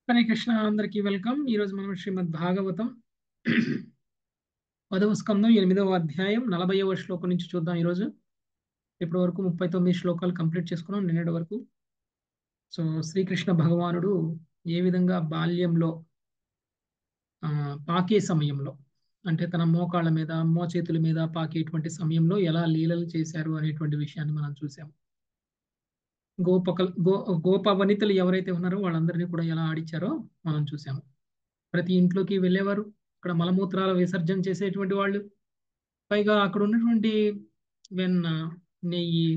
హరే కృష్ణ అందరికీ వెల్కమ్ ఈరోజు మనం శ్రీమద్ భాగవతం పదవ స్కందం ఎనిమిదవ అధ్యాయం నలభైవ శ్లోకం నుంచి చూద్దాం ఈరోజు ఇప్పటి వరకు ముప్పై తొమ్మిది శ్లోకాలు కంప్లీట్ చేసుకున్నాం నిన్నటి వరకు సో శ్రీకృష్ణ భగవానుడు ఏ విధంగా బాల్యంలో ఆ, పాకే సమయంలో అంటే తన మోకాళ్ళ మీద మోచేతుల మీద పాకేటువంటి సమయంలో ఎలా లీలలు చేశారు అనేటువంటి విషయాన్ని మనం చూసాం గోపకల్ గో గోప వనితలు ఎవరైతే ఉన్నారో వాళ్ళందరినీ కూడా ఎలా ఆడిచ్చారో మనం చూసాము ప్రతి ఇంట్లోకి వెళ్ళేవారు అక్కడ మలమూత్రాల విసర్జన చేసేటువంటి వాళ్ళు పైగా అక్కడ ఉన్నటువంటి వెన్న నెయ్యి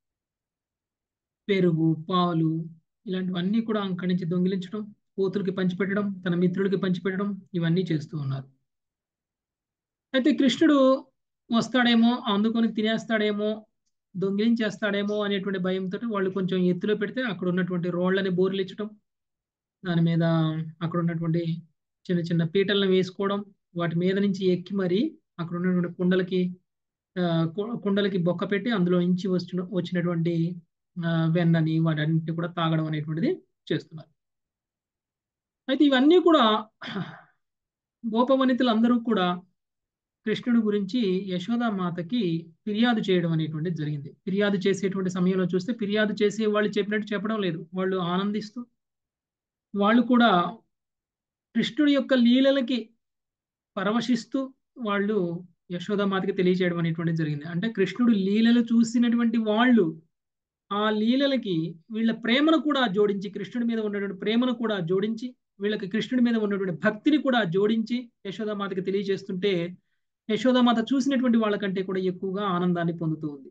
పెరుగు పాలు ఇలాంటివన్నీ కూడా అక్కడి నుంచి దొంగిలించడం కూతురికి పంచిపెట్టడం తన మిత్రులకి పంచిపెట్టడం ఇవన్నీ చేస్తూ ఉన్నారు అయితే కృష్ణుడు వస్తాడేమో అందుకొని తినేస్తాడేమో దొంగిలించేస్తాడేమో అనేటువంటి భయంతో వాళ్ళు కొంచెం ఎత్తులో పెడితే అక్కడ ఉన్నటువంటి రోళ్లని బోర్లిచ్చడం దాని మీద అక్కడ ఉన్నటువంటి చిన్న చిన్న పీటలను వేసుకోవడం వాటి మీద నుంచి ఎక్కి మరి అక్కడ ఉన్నటువంటి కుండలకి ఆ, కు- కుండలకి బొక్క పెట్టి అందులో నుంచి వచ్చిన వచ్చినటువంటి ఆ, వెన్నని వాటన్నిటిని కూడా తాగడం అనేటువంటిది చేస్తున్నారు అయితే ఇవన్నీ కూడా గోపవనితులు అందరూ కూడా కృష్ణుడి గురించి యశోదామాతకి ఫిర్యాదు చేయడం అనేటువంటిది జరిగింది ఫిర్యాదు చేసేటువంటి సమయంలో చూస్తే ఫిర్యాదు చేసే వాళ్ళు చెప్పినట్టు చెప్పడం లేదు వాళ్ళు ఆనందిస్తూ వాళ్ళు కూడా కృష్ణుడి యొక్క లీలలకి పరవశిస్తూ వాళ్ళు యశోదామాతకి తెలియచేయడం అనేటువంటిది జరిగింది అంటే కృష్ణుడు లీలలు చూసినటువంటి వాళ్ళు ఆ లీలలకి వీళ్ళ ప్రేమను కూడా జోడించి కృష్ణుడి మీద ఉన్నటువంటి ప్రేమను కూడా జోడించి వీళ్ళకి కృష్ణుడి మీద ఉన్నటువంటి భక్తిని కూడా జోడించి యశోదామాతకి తెలియజేస్తుంటే యశోదామాత చూసినటువంటి వాళ్ళకంటే కూడా ఎక్కువగా ఆనందాన్ని పొందుతూ ఉంది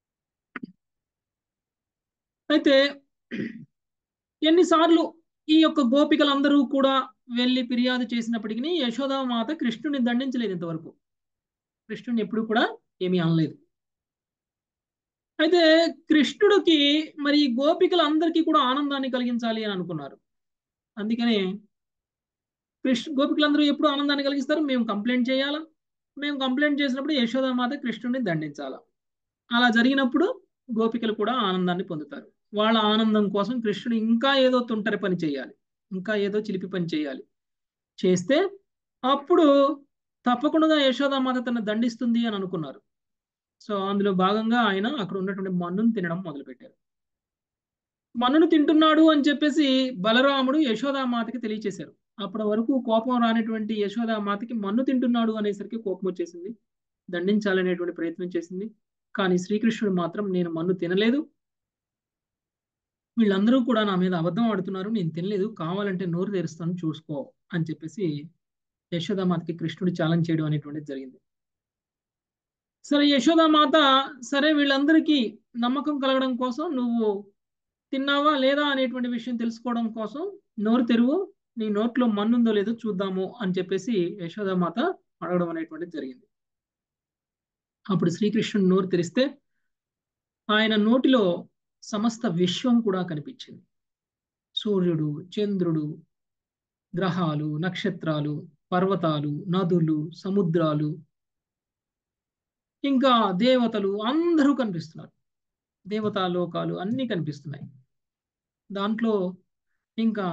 అయితే ఎన్నిసార్లు ఈ యొక్క గోపికలందరూ కూడా వెళ్ళి ఫిర్యాదు చేసినప్పటికీ యశోదామాత కృష్ణుని దండించలేదు ఇంతవరకు కృష్ణుని ఎప్పుడు కూడా ఏమీ అనలేదు అయితే కృష్ణుడికి మరి ఈ గోపికలందరికీ కూడా ఆనందాన్ని కలిగించాలి అని అనుకున్నారు అందుకనే కృష్ణ గోపికలందరూ ఎప్పుడు ఆనందాన్ని కలిగిస్తారు మేము కంప్లైంట్ చేయాలా మేము కంప్లైంట్ చేసినప్పుడు యశోదామాత కృష్ణుడిని దండించాలా అలా జరిగినప్పుడు గోపికలు కూడా ఆనందాన్ని పొందుతారు వాళ్ళ ఆనందం కోసం కృష్ణుడు ఇంకా ఏదో తుంటరి పని చేయాలి ఇంకా ఏదో చిలిపి పని చేయాలి చేస్తే అప్పుడు తప్పకుండా యశోదామాత తను దండిస్తుంది అని అనుకున్నారు సో అందులో భాగంగా ఆయన అక్కడ ఉన్నటువంటి మన్నును తినడం మొదలుపెట్టారు మన్నును తింటున్నాడు అని చెప్పేసి బలరాముడు యశోదామాతకి తెలియచేశారు అప్పటి వరకు కోపం రానటువంటి యశోదామాతకి మన్ను తింటున్నాడు అనేసరికి కోపం వచ్చేసింది దండించాలనేటువంటి ప్రయత్నం చేసింది కానీ శ్రీకృష్ణుడు మాత్రం నేను మన్ను తినలేదు వీళ్ళందరూ కూడా నా మీద అబద్ధం ఆడుతున్నారు నేను తినలేదు కావాలంటే నోరు తెరుస్తాను చూసుకో అని చెప్పేసి యశోదామాతకి కృష్ణుడు ఛాలెంజ్ చేయడం అనేటువంటిది జరిగింది సరే యశోదామాత సరే వీళ్ళందరికీ నమ్మకం కలగడం కోసం నువ్వు తిన్నావా లేదా అనేటువంటి విషయం తెలుసుకోవడం కోసం నోరు తెరువు నీ నోట్లో మన్నుందో లేదో చూద్దాము అని చెప్పేసి యశోదామాత అడగడం అనేటువంటిది జరిగింది అప్పుడు శ్రీకృష్ణుడు నోరు తెరిస్తే ఆయన నోటిలో సమస్త విశ్వం కూడా కనిపించింది సూర్యుడు చంద్రుడు గ్రహాలు నక్షత్రాలు పర్వతాలు నదులు సముద్రాలు ఇంకా దేవతలు అందరూ కనిపిస్తున్నారు దేవతా లోకాలు అన్నీ కనిపిస్తున్నాయి దాంట్లో ఇంకా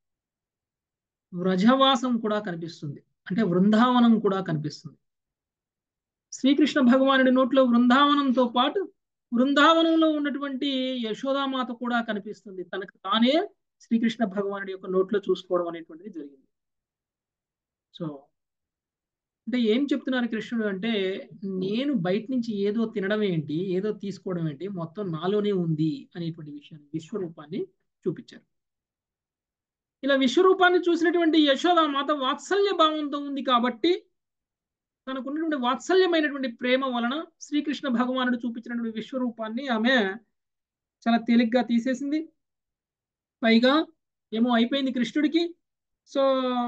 వ్రజవాసం కూడా కనిపిస్తుంది అంటే వృందావనం కూడా కనిపిస్తుంది శ్రీకృష్ణ భగవానుడి నోట్లో వృందావనంతో పాటు బృందావనంలో ఉన్నటువంటి యశోదామాత కూడా కనిపిస్తుంది తనకు తానే శ్రీకృష్ణ భగవానుడి యొక్క నోట్లో చూసుకోవడం అనేటువంటిది జరిగింది సో అంటే ఏం చెప్తున్నారు కృష్ణుడు అంటే నేను బయట నుంచి ఏదో తినడం ఏంటి ఏదో తీసుకోవడం ఏంటి మొత్తం నాలోనే ఉంది అనేటువంటి విషయాన్ని విశ్వరూపాన్ని చూపించారు ఇలా విశ్వరూపాన్ని చూసినటువంటి యశోదామాత వాత్సల్య భావంతో ఉంది కాబట్టి తనకున్నటువంటి వాత్సల్యమైనటువంటి ప్రేమ వలన శ్రీకృష్ణ భగవానుడు చూపించినటువంటి విశ్వరూపాన్ని ఆమె చాలా తేలిగ్గా తీసేసింది పైగా ఏమో అయిపోయింది కృష్ణుడికి సో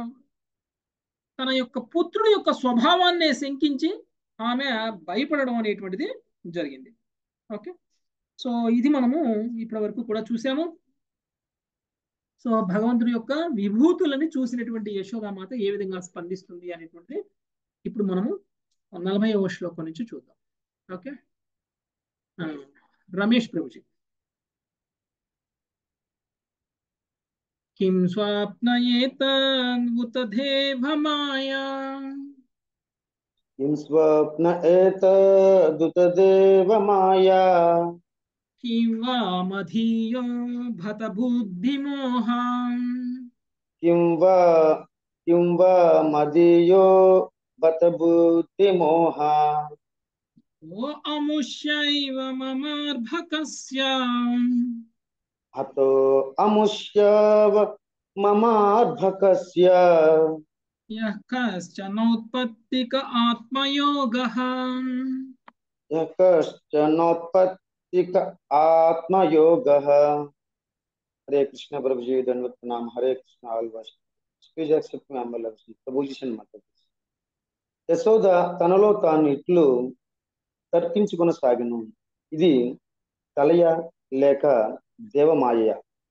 తన యొక్క పుత్రుడి యొక్క స్వభావాన్ని శంకించి ఆమె భయపడడం అనేటువంటిది జరిగింది ఓకే సో ఇది మనము ఇప్పటి వరకు కూడా చూసాము సో భగవంతుడి యొక్క విభూతులని చూసినటువంటి యశోదామాత ఏ విధంగా స్పందిస్తుంది అనేటువంటి ఇప్పుడు మనము నలభైవ శ్లోకం నుంచి చూద్దాం ఓకే ఆ, రమేష్ ప్రభుజీ కిం స్వాప్నయేతద్ దేవ మాయా किं स्वप्न एतदुतदेव माया కిం వా మధీయో భత బుద్ధిమోహాం किं वा किं वा मदीयो बत बुद्धिमोहा ఓ అముష్యైవ మమార్భకస్యాం हतो अमुष्यव ममार्भकस्य యః కశ్చనోత్పత్తిక ఆత్మయోగః यः कश्चनोत्पत्तिक आत्मयोगः हरे कृष्ण प्रभु जी दंडवत नाम हरे कृष्ण ऑल वर्स please accept my humble position మాట యశోద తనలో తాను ఇట్లు తర్కించుకుని సాగను ఇది కలయ లేక దేవమాయ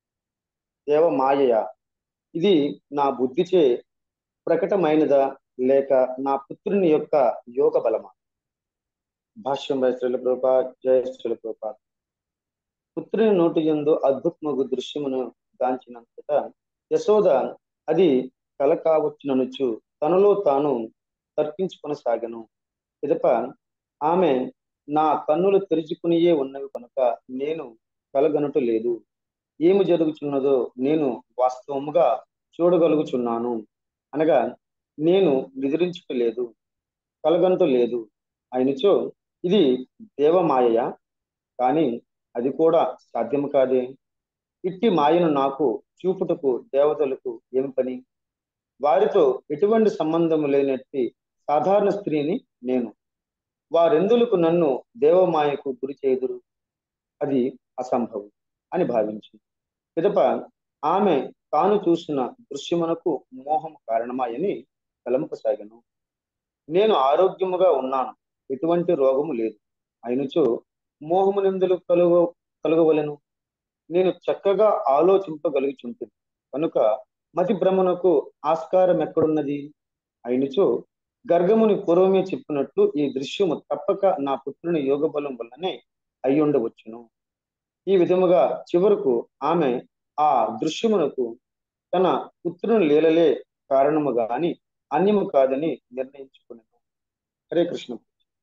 దేవమాయయ ఇది నా బుద్ధిచే ప్రకటమైనదా లేక నా పుత్రుని యొక్క యోగ బలమా భాష్యం బై శ్రీల ప్రభుపా జయ శ్రీల ప్రభుపా పుత్రుని నోటి ఎందు అద్భుతమగు దృశ్యమును గాంచినంతట యశోద అది కల కావచ్చుననుచు తనలో తాను తర్కించుకొనసాగను పిదప ఆమె నా కన్నులు తెరుచుకునియే ఉన్నవి కనుక నేను కలగనుట లేదు ఏమి జరుగుచున్నదో నేను వాస్తవముగా చూడగలుగుచున్నాను అనగా నేను నిద్రించుటలేదు కలగంటూ లేదు అయినచో ఇది దేవమాయ కానీ అది కూడా సాధ్యము కాదే ఇట్టి మాయను నాకు చూపుటకు దేవతలకు ఏమి పని వారితో ఎటువంటి సంబంధము లేనట్టి సాధారణ స్త్రీని నేను వారెందులకు నన్ను దేవమాయకు గురి చేదురు అది అసంభవం అని భావించి పిదప ఆమె తాను చూసిన దృశ్యమునకు మోహం కారణమాయని తలంపసాగను నేను ఆరోగ్యముగా ఉన్నాను ఎటువంటి రోగము లేదు అయినచో మోహము నిందులు కలుగ కలుగవలను నేను చక్కగా ఆలోచింపగలుగుచుంటుంది కనుక మతి భ్రమణకు ఆస్కారం ఎక్కడున్నది అయినచో గర్గముని పూర్వమే చెప్పినట్లు ఈ దృశ్యము తప్పక నా పుత్రుని యోగ బలం వల్లనే అయి ఉండవచ్చును ఈ విధముగా చివరకు ఆమె ఆ దృశ్యమునకు తన పుత్రుని లీలలే కారణము గాని అన్యము కాదని నిర్ణయించుకున్నాను హరే కృష్ణ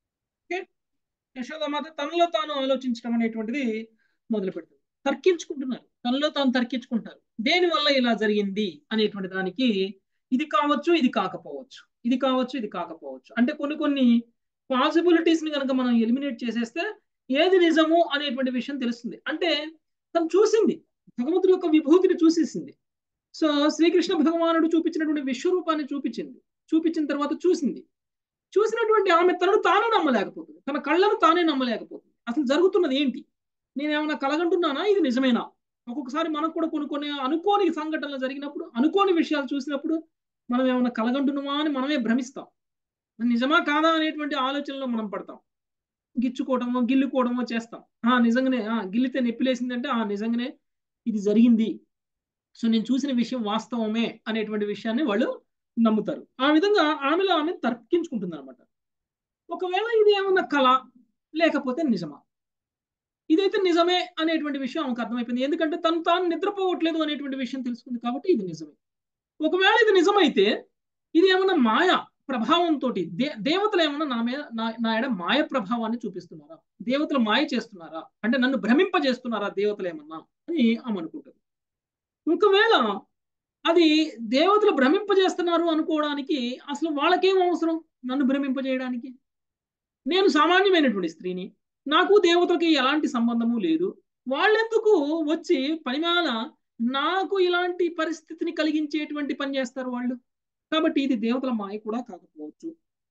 యశోదమాత తనలో తాను ఆలోచించడం అనేటువంటిది మొదలు పెడుతుంది తర్కించుకుంటున్నారు తనలో తాను తర్కించుకుంటారు దేని వల్ల ఇలా జరిగింది అనేటువంటి దానికి ఇది కావచ్చు ఇది కాకపోవచ్చు ఇది కావచ్చు ఇది కాకపోవచ్చు అంటే కొన్ని కొన్ని పాసిబిలిటీస్ ని కనుక మనం ఎలిమినేట్ చేసేస్తే ఏది నిజము అనేటువంటి విషయం తెలుస్తుంది అంటే తను చూసింది భగవంతుడి యొక్క విభూతిని చూసేసింది సో శ్రీకృష్ణ భగవానుడు చూపించినటువంటి విశ్వరూపాన్ని చూపించింది చూపించిన తర్వాత చూసింది చూసినటువంటి ఆమె తనను తానే నమ్మలేకపోతుంది తన కళ్ళను తానే నమ్మలేకపోతుంది అసలు జరుగుతున్నది ఏంటి నేనేమైనా కలగంటున్నానా ఇది నిజమేనా ఒక్కొక్కసారి మనకు కూడా కొన్ని కొన్ని అనుకోని సంఘటనలు జరిగినప్పుడు అనుకోని విషయాలు చూసినప్పుడు మనం ఏమైనా కలగంటున్నామా అని మనమే భ్రమిస్తాం నిజమా కాదా అనేటువంటి ఆలోచనలో మనం పడతాం గిచ్చుకోవడమో గిల్లుకోవడమో చేస్తాం ఆ నిజంగానే ఆ గిల్లితే నొప్పిలేసిందంటే ఆ నిజంగానే ఇది జరిగింది సో నేను చూసిన విషయం వాస్తవమే అనేటువంటి విషయాన్ని వాళ్ళు నమ్ముతారు ఆ విధంగా ఆమెలో ఆమె తర్కించుకుంటుంది అనమాట ఒకవేళ ఇది ఏమన్నా కళ లేకపోతే నిజమా ఇదైతే నిజమే అనేటువంటి విషయం ఆమెకు అర్థమైపోయింది ఎందుకంటే తను తాను నిద్రపోవట్లేదు అనేటువంటి విషయం తెలుసుకుంది కాబట్టి ఇది నిజమే ఒకవేళ ఇది నిజమైతే ఇది ఏమన్నా మాయ ప్రభావంతో దే దేవతలు ఏమన్నా నా మీద నా నా ఎడ మాయ ప్రభావాన్ని చూపిస్తున్నారా దేవతలు మాయ చేస్తున్నారా అంటే నన్ను భ్రమింపజేస్తున్నారా దేవతలు ఏమన్నా అని ఆమె అనుకుంటుంది ఒకవేళ అది దేవతలు భ్రమింపజేస్తున్నారు అనుకోవడానికి అసలు వాళ్ళకేం అవసరం నన్ను భ్రమింపజేయడానికి నేను సామాన్యమైనటువంటి స్త్రీని నాకు దేవతలకి ఎలాంటి సంబంధము లేదు వాళ్ళెందుకు వచ్చి పనిమాల నాకు ఇలాంటి పరిస్థితిని కలిగించేటువంటి పని చేస్తారు వాళ్ళు కాబట్టి ఇది దేవతల మాయ కూడా కాకపోవచ్చు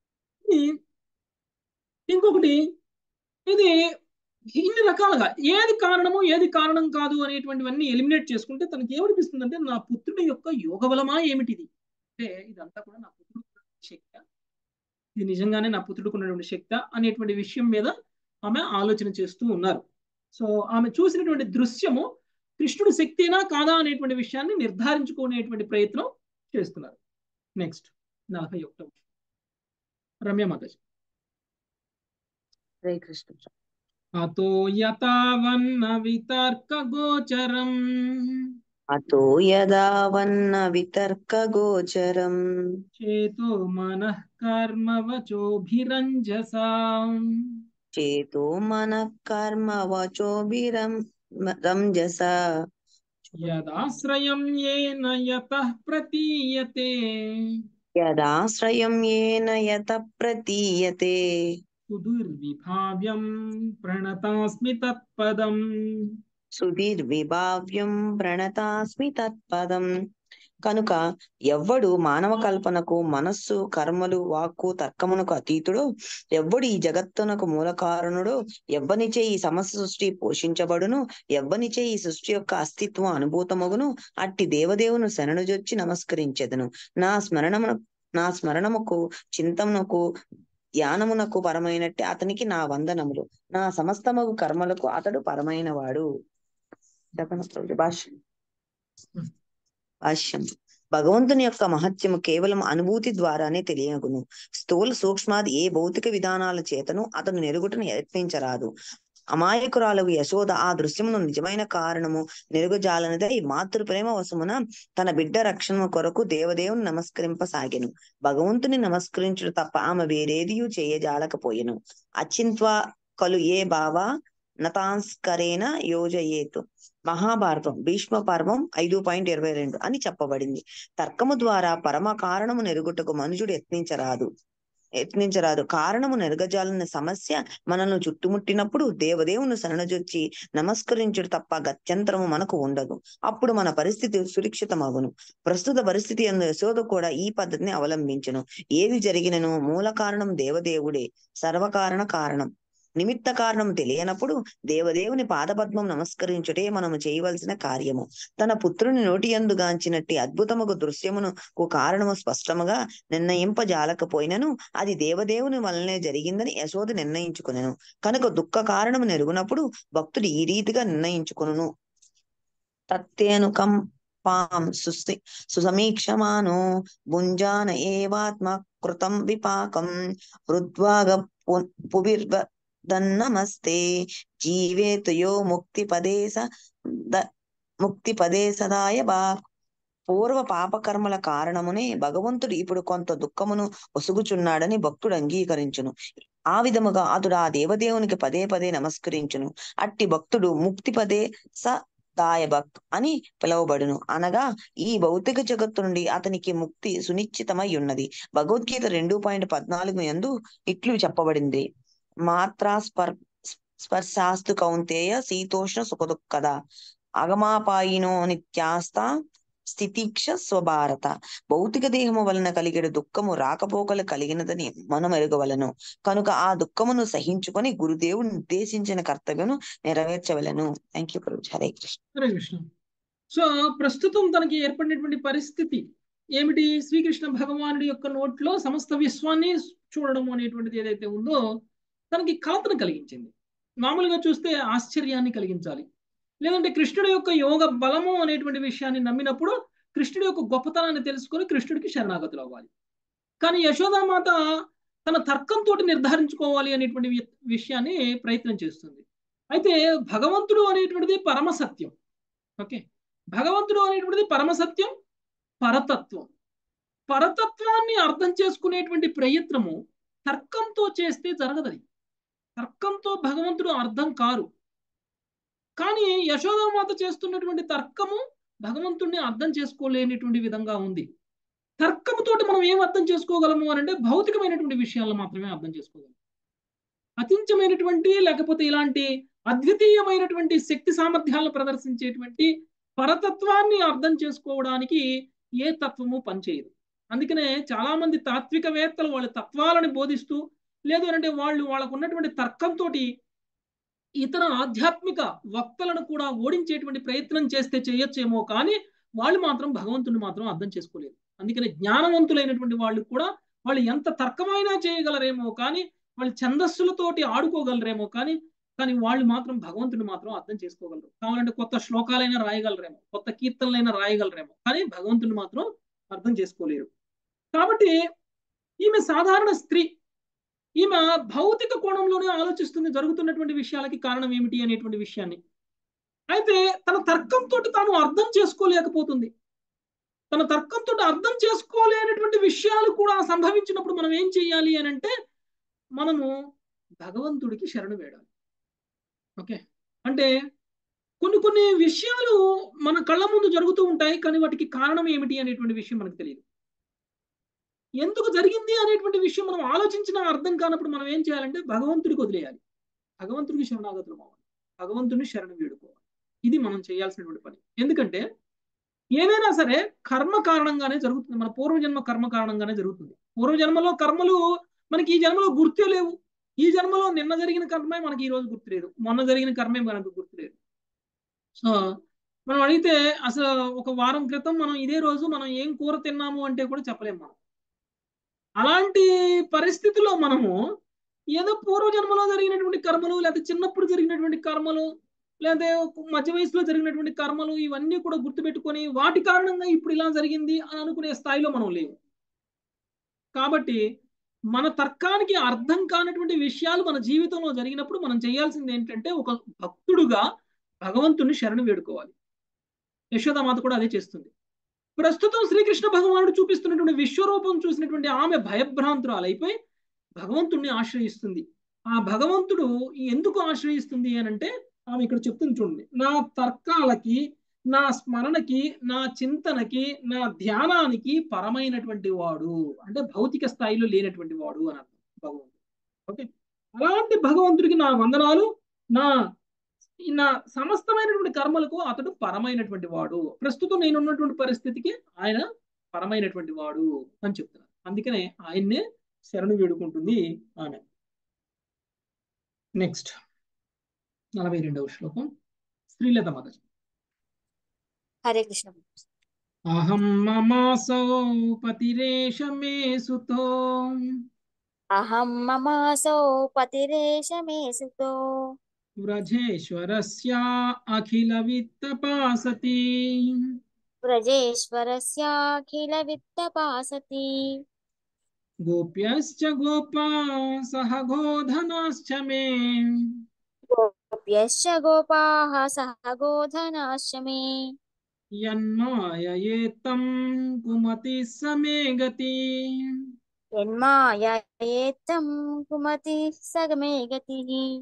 ఇంకొకటి ఇది ఇన్ని రకాలుగా ఏది కారణము ఏది కారణం కాదు అనేటువంటివన్నీ ఎలిమినేట్ చేసుకుంటే తనకి ఏమనిపిస్తుంది అంటే నా పుత్రుడి యొక్క యోగ బలమా ఏమిటిది అంటే ఇదంతా కూడా నా పుత్రుడు శక్తి ఇది నిజంగానే నా పుత్రుడికి ఉన్నటువంటి శక్తి అనేటువంటి విషయం మీద ఆమె ఆలోచన చేస్తూ ఉన్నారు సో ఆమె చూసినటువంటి దృశ్యము కృష్ణుడి శక్తినా కాదా అనేటువంటి విషయాన్ని నిర్ధారించుకునేటువంటి ప్రయత్నం చేస్తున్నారు నెక్స్ట్ నలభై ఒకటో రమ్య మాతాజీ హరే కృష్ణ అతో యతావన్న వితర్క గోచరం అతో యదావన్న వితర్కగోచరం చేతో మనః కర్మ వచోభిరంజసా చేతో మన కర్మ వచోభిరం రంజస యదాశ్రయం ఏన యతః ప్రతీయతే యదాశ్రయం ఏన యత ప్రతీయతే సుదుర్విభావ్యం ప్రణతాస్మి తత్పదం సుధీర్విభావ్యం ప్రణతాస్మి తత్పదం కనుక ఎవ్వడు మానవ కల్పనకు మనస్సు కర్మలు వాక్కు తర్కమునకు అతీతుడో ఎవ్వడు ఈ జగత్తునకు మూల కారణుడో ఎవ్వనిచే ఈ సమస్త సృష్టి పోషించబడును ఎవ్వనిచే ఈ సృష్టి యొక్క అస్తిత్వం అనుభూతమగును అట్టి దేవదేవును శరణుజొచ్చి నమస్కరించెదను నా స్మరణమున నా స్మరణముకు చింతమునకు ధ్యానమునకు పరమైనట్టే అతనికి నా వందనములు నా సమస్తమగు కర్మలకు అతడు పరమైన వాడు భాష్యం భాష్యం భగవంతుని యొక్క మహత్యము కేవలం అనుభూతి ద్వారానే తెలియగును స్థూల సూక్ష్మాది ఏ భౌతిక విధానాల చేతను అతను నెరుగుటను యత్నించరాదు అమాయకురాలకు యశోద ఆ దృశ్యమును నిజమైన కారణము నెరుగుజాలనిదై మాతృ ప్రేమ వశమున తన బిడ్డ రక్షణ కొరకు దేవదేవుని నమస్కరింపసాగెను భగవంతుని నమస్కరించుడు తప్ప ఆమె వేరేదియు చేయజాలకపోయెను అచింత్వా కలు ఏ బావా నతాంస్కరేణ యోజయేతు మహాభారతం భీష్మ పర్వం ఐదు పాయింట్ ఇరవై రెండు అని చెప్పబడింది తర్కము ద్వారా పరమ కారణము నెరుగుటకు మనుషుడు యత్నించరాదు యత్నించరాదు కారణము నెరగజాలన్న సమస్య మనల్ని చుట్టుముట్టినప్పుడు దేవదేవుని శరణజొచ్చి నమస్కరించుడు తప్ప గత్యంతరము మనకు ఉండదు అప్పుడు మన పరిస్థితి సురక్షితమగును ప్రస్తుత పరిస్థితి ఎందు యశోద కూడా ఈ పద్ధతిని అవలంబించును ఏది జరిగినను మూల కారణం దేవదేవుడే సర్వకారణ కారణం నిమిత్త కారణం తెలియనప్పుడు దేవదేవుని పాదపద్మం నమస్కరించుటే మనము చేయవలసిన కార్యము తన పుత్రుని నోటి అందుగాంచినట్టి అద్భుతముకు దృశ్యమును కారణము స్పష్టముగా నిర్ణయింపజాలకపోయినను అది దేవదేవుని వలనే జరిగిందని యశోద నిర్ణయించుకునెను కనుక దుఃఖ కారణము నెరుగునప్పుడు భక్తుడు ఈ రీతిగా నిర్ణయించుకును తత్తేనుకం పాం సుస్థి సుసమీక్షమానో భుంజాన ఏవాత్మ కృతం విపాకం హృద్వాగ పువిర్వ దన్నమస్తే జీవేతు యో ముక్తి పదేశ ముక్తి పదేశదాయ బా పూర్వ పాపకర్మల కారణమునే భగవంతుడు ఇప్పుడు కొంత దుఃఖమును ఒసుగుచున్నాడని భక్తుడు అంగీకరించును ఆ విధముగా అతడు ఆ దేవదేవునికి పదే పదే నమస్కరించును అట్టి భక్తుడు ముక్తి పదే స దాయభక్ అని పిలువబడును అనగా ఈ భౌతిక జగత్తు నుండి అతనికి ముక్తి సునిశ్చితమై ఉన్నది భగవద్గీత రెండు పాయింట్ పద్నాలుగు ఎందు ఇట్లు చెప్పబడింది మాత్రా స్పర్ స్పర్శాస్తు కౌంతేయ శీతోష్ణ సుఖదుఃఖద అగమాపాయినో నిత్యాస్త స్థితీక్ష స్వభారత భౌతిక దేహము వలన కలిగేడు దుఃఖము రాకపోకలు కలిగినదని మనం ఎరుగవలను కనుక ఆ దుఃఖమును సహించుకొని గురుదేవుడు నిర్దేశించిన కర్తవ్యము నెరవేర్చవలను thank you Prabhu Hare Krishna Hare Krishna so ప్రస్తుతం తనకి ఏర్పడినటువంటి పరిస్థితి ఏమిటి శ్రీకృష్ణ భగవానుడి యొక్క నోట్లో సమస్త విశ్వాన్ని చూడడం అనేటువంటిది ఏదైతే ఉందో తనకి కలతను కలిగించింది మామూలుగా చూస్తే ఆశ్చర్యాన్ని కలిగించాలి లేదంటే కృష్ణుడి యొక్క యోగ బలము అనేటువంటి విషయాన్ని నమ్మినప్పుడు కృష్ణుడి యొక్క గొప్పతనాన్ని తెలుసుకొని కృష్ణుడికి శరణాగతులు అవ్వాలి కానీ యశోదామాత తన తర్కంతో నిర్ధారించుకోవాలి అనేటువంటి విషయాన్ని ప్రయత్నం చేస్తుంది అయితే భగవంతుడు అనేటువంటిది పరమసత్యం ఓకే భగవంతుడు అనేటువంటిది పరమసత్యం పరతత్వం పరతత్వాన్ని అర్థం చేసుకునేటువంటి ప్రయత్నము తర్కంతో చేస్తే జరగదది తర్కంతో భగవంతుడు అర్థం కారు కానీ యశోదామాత చేస్తున్నటువంటి తర్కము భగవంతుడిని అర్థం చేసుకోలేనిటువంటి విధంగా ఉంది తర్కముతోటి మనం ఏం అర్థం చేసుకోగలము అని అంటే భౌతికమైనటువంటి విషయాలను మాత్రమే అర్థం చేసుకోగలం అతించమైనటువంటి లేకపోతే ఇలాంటి అద్వితీయమైనటువంటి శక్తి సామర్థ్యాలను ప్రదర్శించేటువంటి పరతత్వాన్ని అర్థం చేసుకోవడానికి ఏ తత్వము పనిచేయదు అందుకనే చాలా మంది తాత్వికవేత్తలు వాళ్ళ తత్వాలను బోధిస్తూ లేదు అంటే వాళ్ళు వాళ్ళకు ఉన్నటువంటి తర్కంతో ఇతర ఆధ్యాత్మిక వక్తలను కూడా ఓడించేటువంటి ప్రయత్నం చేస్తే చేయొచ్చేమో కానీ వాళ్ళు మాత్రం భగవంతుని మాత్రం అర్థం చేసుకోలేరు అందుకని జ్ఞానవంతులైనటువంటి వాళ్ళు కూడా వాళ్ళు ఎంత తర్కమైనా చేయగలరేమో కానీ వాళ్ళు ఛందస్సులతోటి ఆడుకోగలరేమో కానీ కానీ వాళ్ళు మాత్రం భగవంతుని మాత్రం అర్థం చేసుకోగలరు కావాలంటే కొత్త శ్లోకాలైనా రాయగలరేమో కొత్త కీర్తనలైనా రాయగలరేమో కానీ భగవంతుని మాత్రం అర్థం చేసుకోలేరు కాబట్టి ఈమె సాధారణ స్త్రీ ఈమె భౌతిక కోణంలోనే ఆలోచిస్తుంది జరుగుతున్నటువంటి విషయాలకి కారణం ఏమిటి అనేటువంటి విషయాన్ని అయితే తన తర్కంతో తాను అర్థం చేసుకోలేకపోతుంది తన తర్కంతో అర్థం చేసుకోలేనటువంటి విషయాలు కూడా సంభవించినప్పుడు మనం ఏం చేయాలి అని అంటే మనము భగవంతుడికి శరణు వేడాలి ఓకే అంటే కొన్ని కొన్ని విషయాలు మన కళ్ళ ముందు జరుగుతూ ఉంటాయి కానీ వాటికి కారణం ఏమిటి అనేటువంటి విషయం మనకు తెలియదు ఎందుకు జరిగింది అనేటువంటి విషయం మనం ఆలోచించిన అర్థం కానప్పుడు మనం ఏం చేయాలంటే భగవంతుడికి వదిలేయాలి భగవంతుడికి శరణాగతులు అవ్వాలి భగవంతుడిని శరణు వేడుకోవాలి ఇది మనం చేయాల్సినటువంటి పని ఎందుకంటే ఏదైనా సరే కర్మ కారణంగానే జరుగుతుంది మన పూర్వజన్మ కర్మ కారణంగానే జరుగుతుంది పూర్వజన్మలో కర్మలు మనకి ఈ జన్మలో గుర్తే లేవు ఈ జన్మలో నిన్న జరిగిన కర్మే మనకి ఈ రోజు గుర్తులేదు మొన్న జరిగిన కర్మే మనకు గుర్తులేదు సో మనం అడిగితే అసలు ఒక వారం క్రితం మనం ఇదే రోజు మనం ఏం కూర తిన్నాము అంటే కూడా చెప్పలేము మనం అలాంటి పరిస్థితిలో మనము ఏదో పూర్వజన్మలో జరిగినటువంటి కర్మలు లేదా చిన్నప్పుడు జరిగినటువంటి కర్మలు లేదా మధ్య వయసులో జరిగినటువంటి కర్మలు ఇవన్నీ కూడా గుర్తుపెట్టుకొని వాటి కారణంగా ఇప్పుడు ఇలా జరిగింది అని అనుకునే స్థాయిలో మనం లేవు కాబట్టి మన తర్కానికి అర్థం కానటువంటి విషయాలు మన జీవితంలో జరిగినప్పుడు మనం చేయాల్సింది ఏంటంటే ఒక భక్తుడుగా భగవంతుని శరణు వేడుకోవాలి యశోదామాత కూడా అదే చేస్తుంది ప్రస్తుతం శ్రీకృష్ణ భగవానుడు చూపిస్తున్నటువంటి విశ్వరూపం చూసినటువంటి ఆమె భయభ్రాంతురాలు అయిపోయి భగవంతుణ్ణి ఆశ్రయిస్తుంది ఆ భగవంతుడు ఎందుకు ఆశ్రయిస్తుంది అని అంటే ఆమె ఇక్కడ చెప్తుంది చూడండి నా తర్కాలకి నా స్మరణకి నా చింతనకి నా ధ్యానానికి పరమైనటువంటి వాడు అంటే భౌతిక స్థాయిలో లేనటువంటి వాడు అని అర్థం భగవంతుడు ఓకే అలాంటి భగవంతుడికి నా వందనాలు నా నా సమస్తమైనటువంటి కర్మలకు అతడు పరమైనటువంటి వాడు ప్రస్తుతం నేను ఉన్నటువంటి పరిస్థితికి ఆయన పరమైనటువంటి వాడు అని చెప్తున్నారు అందుకనే ఆయన్నే శరణు వేడుకుంటుంది ఆమె నెక్స్ట్ నలభై రెండవ శ్లోకం శ్రీలత మాత హరే కృష్ణ అహం మమాసౌ పతిరేష మే సుతో అహం మమాసౌ పతిరేష మే సుతో వ్రజేశ్వరస్య అఖిల విత్తపాసతి వ్రజేశ్వరస్యాఖిల విత్తపాసతి గోప్యశ్చ గోపా సహ గోధనాశ్చ మే గోప్యశ్చ గోపాః సహ గోధనాశ్చ మే యన్మాయయేత్తం కుమతి సమే గతి యన్మాయేత్తం కుమతి సగమే గతి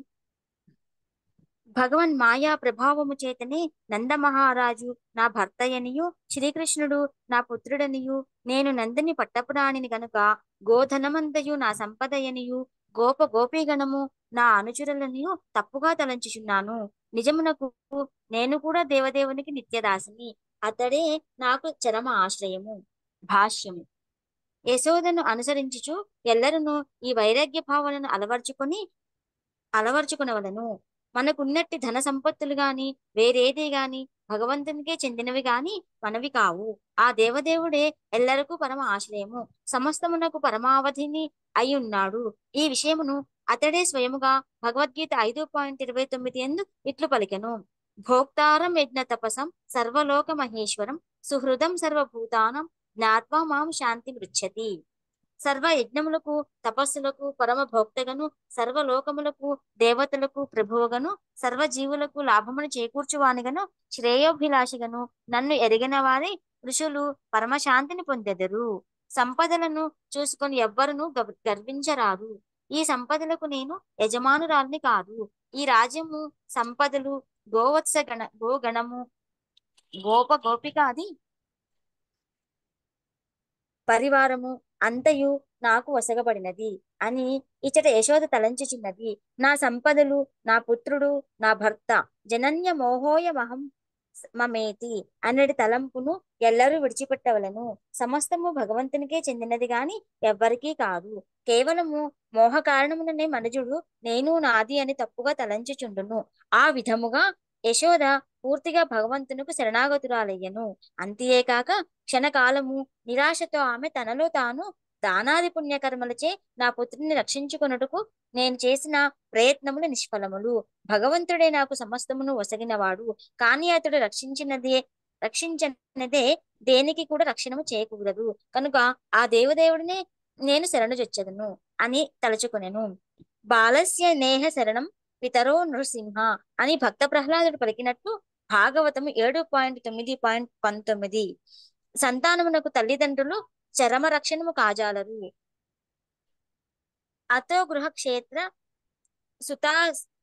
భగవన్ మాయా ప్రభావము చేతనే నందమహారాజు నా భర్తయనియు శ్రీకృష్ణుడు నా పుత్రుడనియు నేను నందిని పట్టపురాణిని గనుక గోధనమంతయు నా సంపదయనియు గోప గోపీగణము నా అనుచరులనియు తప్పుగా తలంచుచున్నాను నిజమునకు నేను కూడా దేవదేవునికి నిత్యదాసిని అతడే నాకు చరమ ఆశ్రయము భాష్యము యశోదను అనుసరించుచు ఎల్లరును ఈ వైరాగ్య భావనను అలవర్చుకొని అలవర్చుకునవలను మనకున్నట్టి ధన సంపత్తులు గాని వేరేది గాని భగవంతునికే చెందినవి గాని మనవి కావు ఆ దేవదేవుడే ఎల్లరకు పరమ ఆశ్రయము సమస్తమునకు పరమావధిని అయి ఉన్నాడు ఈ విషయమును అతడే స్వయముగా భగవద్గీత ఐదు పాయింట్ ఇరవై తొమ్మిది ఎందు ఇట్లు పలికెను భోక్తారం యజ్ఞ తపసం సర్వలోక మహేశ్వరం సుహృదం సర్వభూతానం జ్ఞాత్వా మాం శాంతి మృచ్చతి సర్వ యజ్ఞములకు తపస్సులకు పరమ భోక్తగను సర్వలోకములకు దేవతలకు ప్రభువుగను సర్వ జీవులకు లాభమును చేకూర్చువానిగను శ్రేయోభిలాషిగను నన్ను ఎరిగిన వారి ఋషులు పరమశాంతిని పొందెదరు సంపదలను చూసుకొని ఎవ్వరును గవ్- గర్వించరాదు ఈ సంపదలకు నేను యజమానురాల్ని కాదు ఈ రాజ్యము సంపదలు గోవత్స గణ గోగణము గోప గోపికాది పరివారము అంతయు నాకు వసగబడినది అని ఇచ్చట యశోద తలంచుచున్నది నా సంపదలు నా పుత్రుడు నా భర్త జనన్య మోహోయమహం మమేతి అన్నటి తలంపును ఎల్లరూ విడిచిపెట్టవలను సమస్తము భగవంతునికే చెందినది గాని ఎవ్వరికీ కాదు కేవలము మోహ కారణముననే మనుజుడు నేను నాది అని తప్పుగా తలంచుచుండును ఆ విధముగా యశోద పూర్తిగా భగవంతునకు శరణాగతురాలయ్యను అంతేకాక క్షణకాలము నిరాశతో ఆమె తనలో తాను దానాది పుణ్యకర్మలచే నా పుత్రుని రక్షించుకొనుటకు నేను చేసిన ప్రయత్నములు నిష్ఫలములు భగవంతుడే నాకు సమస్తమును వసగినవాడు కానీ అతడు రక్షించినదే రక్షించినదే దేనికి కూడా రక్షణము చేయకూడదు కనుక ఆ దేవదేవుడినే నేను శరణు చొచ్చదును అని తలుచుకొనెను బాలస్య నేహ శరణం పితరో నృసింహ అని భక్త ప్రహ్లాదుడు పలికినట్లు భాగవతము ఏడు పాయింట్ తొమ్మిది పాయింట్ పంతొమ్మిది సంతానమునకు తల్లిదండ్రులు చరమ రక్షణము కాజాలరు అతో గృహ క్షేత్ర సుతా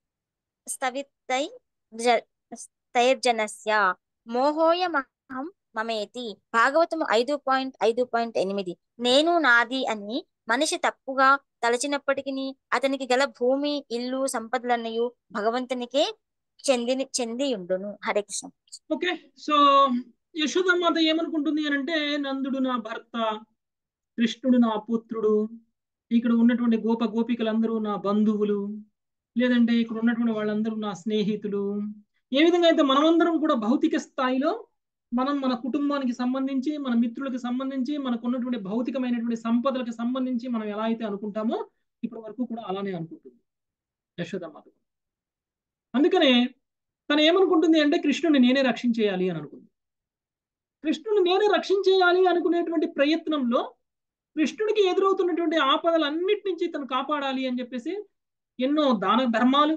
స్థవితై జ- స్థైర్జనస్య మోహోయమహం మమేతి భాగవతము ఐదు పాయింట్ ఐదు పాయింట్ ఎనిమిది నేను నాది అని మనిషి తప్పుగా తలచినప్పటికీ అతనికి గల భూమి ఇల్లు సంపదలన్నయు భగవంతునికే చెంది చెంది ఉండును హరే కృష్ణ ఓకే సో యశోదమాత ఏమనుకుంటుంది అని అంటే నందుడు నా భర్త కృష్ణుడు నా పుత్రుడు ఇక్కడ ఉన్నటువంటి గోప గోపికలందరూ నా బంధువులు లేదంటే ఇక్కడ ఉన్నటువంటి వాళ్ళందరూ నా స్నేహితులు ఏ విధంగా అయితే మనమందరం కూడా భౌతిక స్థాయిలో మనం మన కుటుంబానికి సంబంధించి మన మిత్రులకు సంబంధించి మనకు ఉన్నటువంటి భౌతికమైనటువంటి సంపదలకు సంబంధించి మనం ఎలా అయితే అనుకుంటామో ఇప్పటి వరకు కూడా అలానే అనుకుంటుంది యశోదమాత అందుకనే తను ఏమనుకుంటుంది అంటే కృష్ణుని నేనే రక్షించేయాలి అని అనుకుంది కృష్ణుని నేనే రక్షించేయాలి అనుకునేటువంటి ప్రయత్నంలో కృష్ణుడికి ఎదురవుతున్నటువంటి ఆపదలన్నిటి నుంచి తను కాపాడాలి అని చెప్పేసి ఎన్నో దాన ధర్మాలు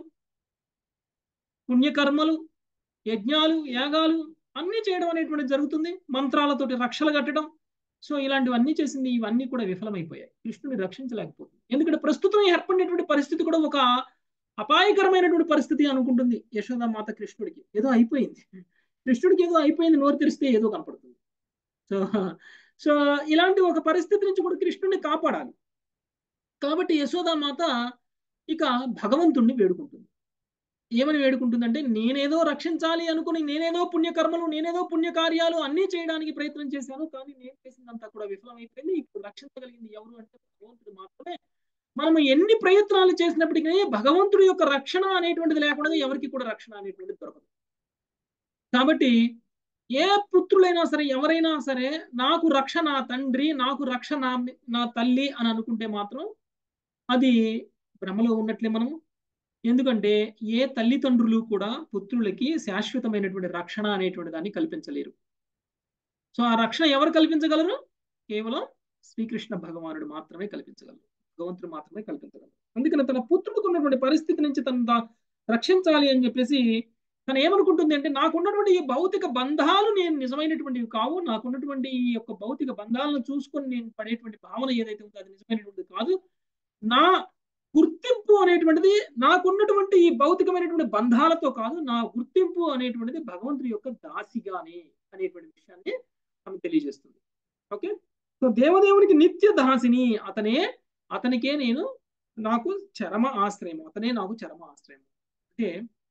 పుణ్యకర్మలు యజ్ఞాలు యాగాలు అన్నీ చేయడం అనేటువంటి జరుగుతుంది మంత్రాలతోటి రక్షలు కట్టడం సో ఇలాంటివన్నీ చేసింది ఇవన్నీ కూడా విఫలమైపోయాయి కృష్ణుని రక్షించలేకపోతుంది ఎందుకంటే ప్రస్తుతం ఏర్పడినటువంటి పరిస్థితి కూడా ఒక అపాయకరమైనటువంటి పరిస్థితి అనుకుంటుంది యశోదామాత కృష్ణుడికి ఏదో అయిపోయింది కృష్ణుడికి ఏదో అయిపోయింది నోరు తెరిస్తే ఏదో కనపడుతుంది సో సో ఇలాంటి ఒక పరిస్థితి నుంచి కూడా కృష్ణుడిని కాపాడాలి కాబట్టి యశోదామాత ఇక భగవంతుణ్ణి వేడుకుంటుంది ఏమని వేడుకుంటుందంటే నేనేదో రక్షించాలి అనుకుని నేనేదో పుణ్యకర్మలు నేనేదో పుణ్యకార్యాలు అన్నీ చేయడానికి ప్రయత్నం చేశాను కానీ నేను చేసిందంతా కూడా విఫలమైపోయింది ఇప్పుడు రక్షించగలిగింది ఎవరు అంటే భగవంతుడు మాత్రమే మనం ఎన్ని ప్రయత్నాలు చేసినప్పటికీ భగవంతుడి యొక్క రక్షణ అనేటువంటిది లేకుండా ఎవరికి కూడా రక్షణ అనేటువంటిది దొరకదు కాబట్టి ఏ పుత్రులైనా సరే ఎవరైనా సరే నాకు రక్ష నా తండ్రి నాకు రక్ష నా నా తల్లి అని అనుకుంటే మాత్రం అది భ్రమలో ఉన్నట్లే మనము ఎందుకంటే ఏ తల్లిదండ్రులు కూడా పుత్రులకి శాశ్వతమైనటువంటి రక్షణ అనేటువంటి దాన్ని కల్పించలేరు సో ఆ రక్షణ ఎవరు కల్పించగలరు కేవలం శ్రీకృష్ణ భగవానుడు మాత్రమే కల్పించగలరు భగవంతుడు మాత్రమే కల్పించగలరు అందుకని తన పుత్రుడికి ఉన్నటువంటి పరిస్థితి నుంచి తను రక్షించాలి అని చెప్పేసి తను ఏమనుకుంటుంది అంటే నాకున్నటువంటి ఈ భౌతిక బంధాలు నేను నిజమైనటువంటివి కావు నాకున్నటువంటి ఈ యొక్క భౌతిక బంధాలను చూసుకొని నేను పడేటువంటి భావన ఏదైతే ఉందో అది నిజమైనటువంటిది కాదు నా గుర్తింపు అనేటువంటిది నాకున్నటువంటి ఈ భౌతికమైనటువంటి బంధాలతో కాదు నా గుర్తింపు అనేటువంటిది భగవంతుడి యొక్క దాసిగానే అనేటువంటి విషయాన్ని ఆమె తెలియజేస్తుంది ఓకే సో దేవదేవునికి నిత్య దాసిని అతనే అతనికే నేను నాకు చరమ ఆశ్రయం అతనే నాకు చరమ ఆశ్రయం అంటే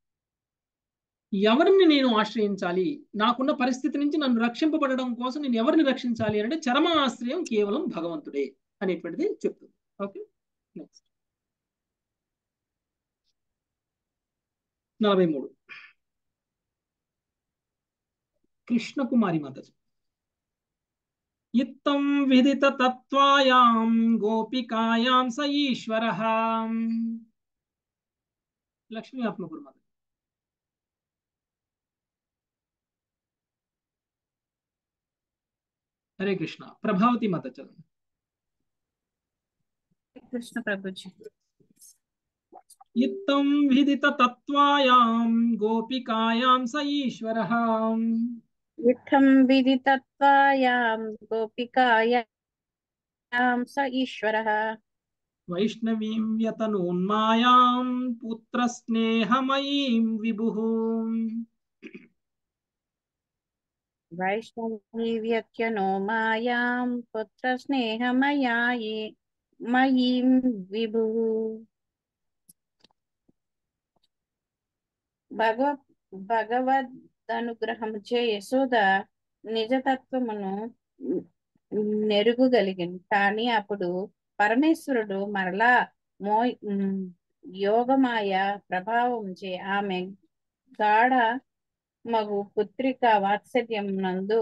ఎవరిని నేను ఆశ్రయించాలి నాకున్న పరిస్థితి నుంచి నన్ను రక్షింపబడడం కోసం నేను ఎవరిని రక్షించాలి అంటే చరమ ఆశ్రయం కేవలం భగవంతుడే అనేటువంటిది చెప్తుంది ఓకే నెక్స్ట్ నలభై మూడు కృష్ణకుమారి మాతాజీ ఇత్తం విదిత తత్వాయాం గోపికాయాం స ఈశ్వర లక్ష్మీ ఆత్మకురు మాత హరే కృష్ణ ప్రభావతి మాత చదువు కృష్ణ ప్రభుజీ ఇత్తం విదిత తత్వాయాం గోపికాయాం స ఈశ్వర ఇత్థం విదితత్వాయాం గోపికాయాం స ఈశ్వరः వైష్ణవీం వ్యతనోన్మాయాం పుత్రస్నేహమయీం విభుః వైష్ణవీవ్యత్యనో మాయాం పుత్రస్నేహమయాయి మయీం విభుః భగవ భగవదనుగ్రహముచే యశోద నిజతత్వమును నెరుగుగలిగింది కానీ అప్పుడు పరమేశ్వరుడు మరలా మో ఉమ్, యోగమాయ ప్రభావంచే ఆమె గాఢ మగు పుత్రిక వాత్సల్యం నందు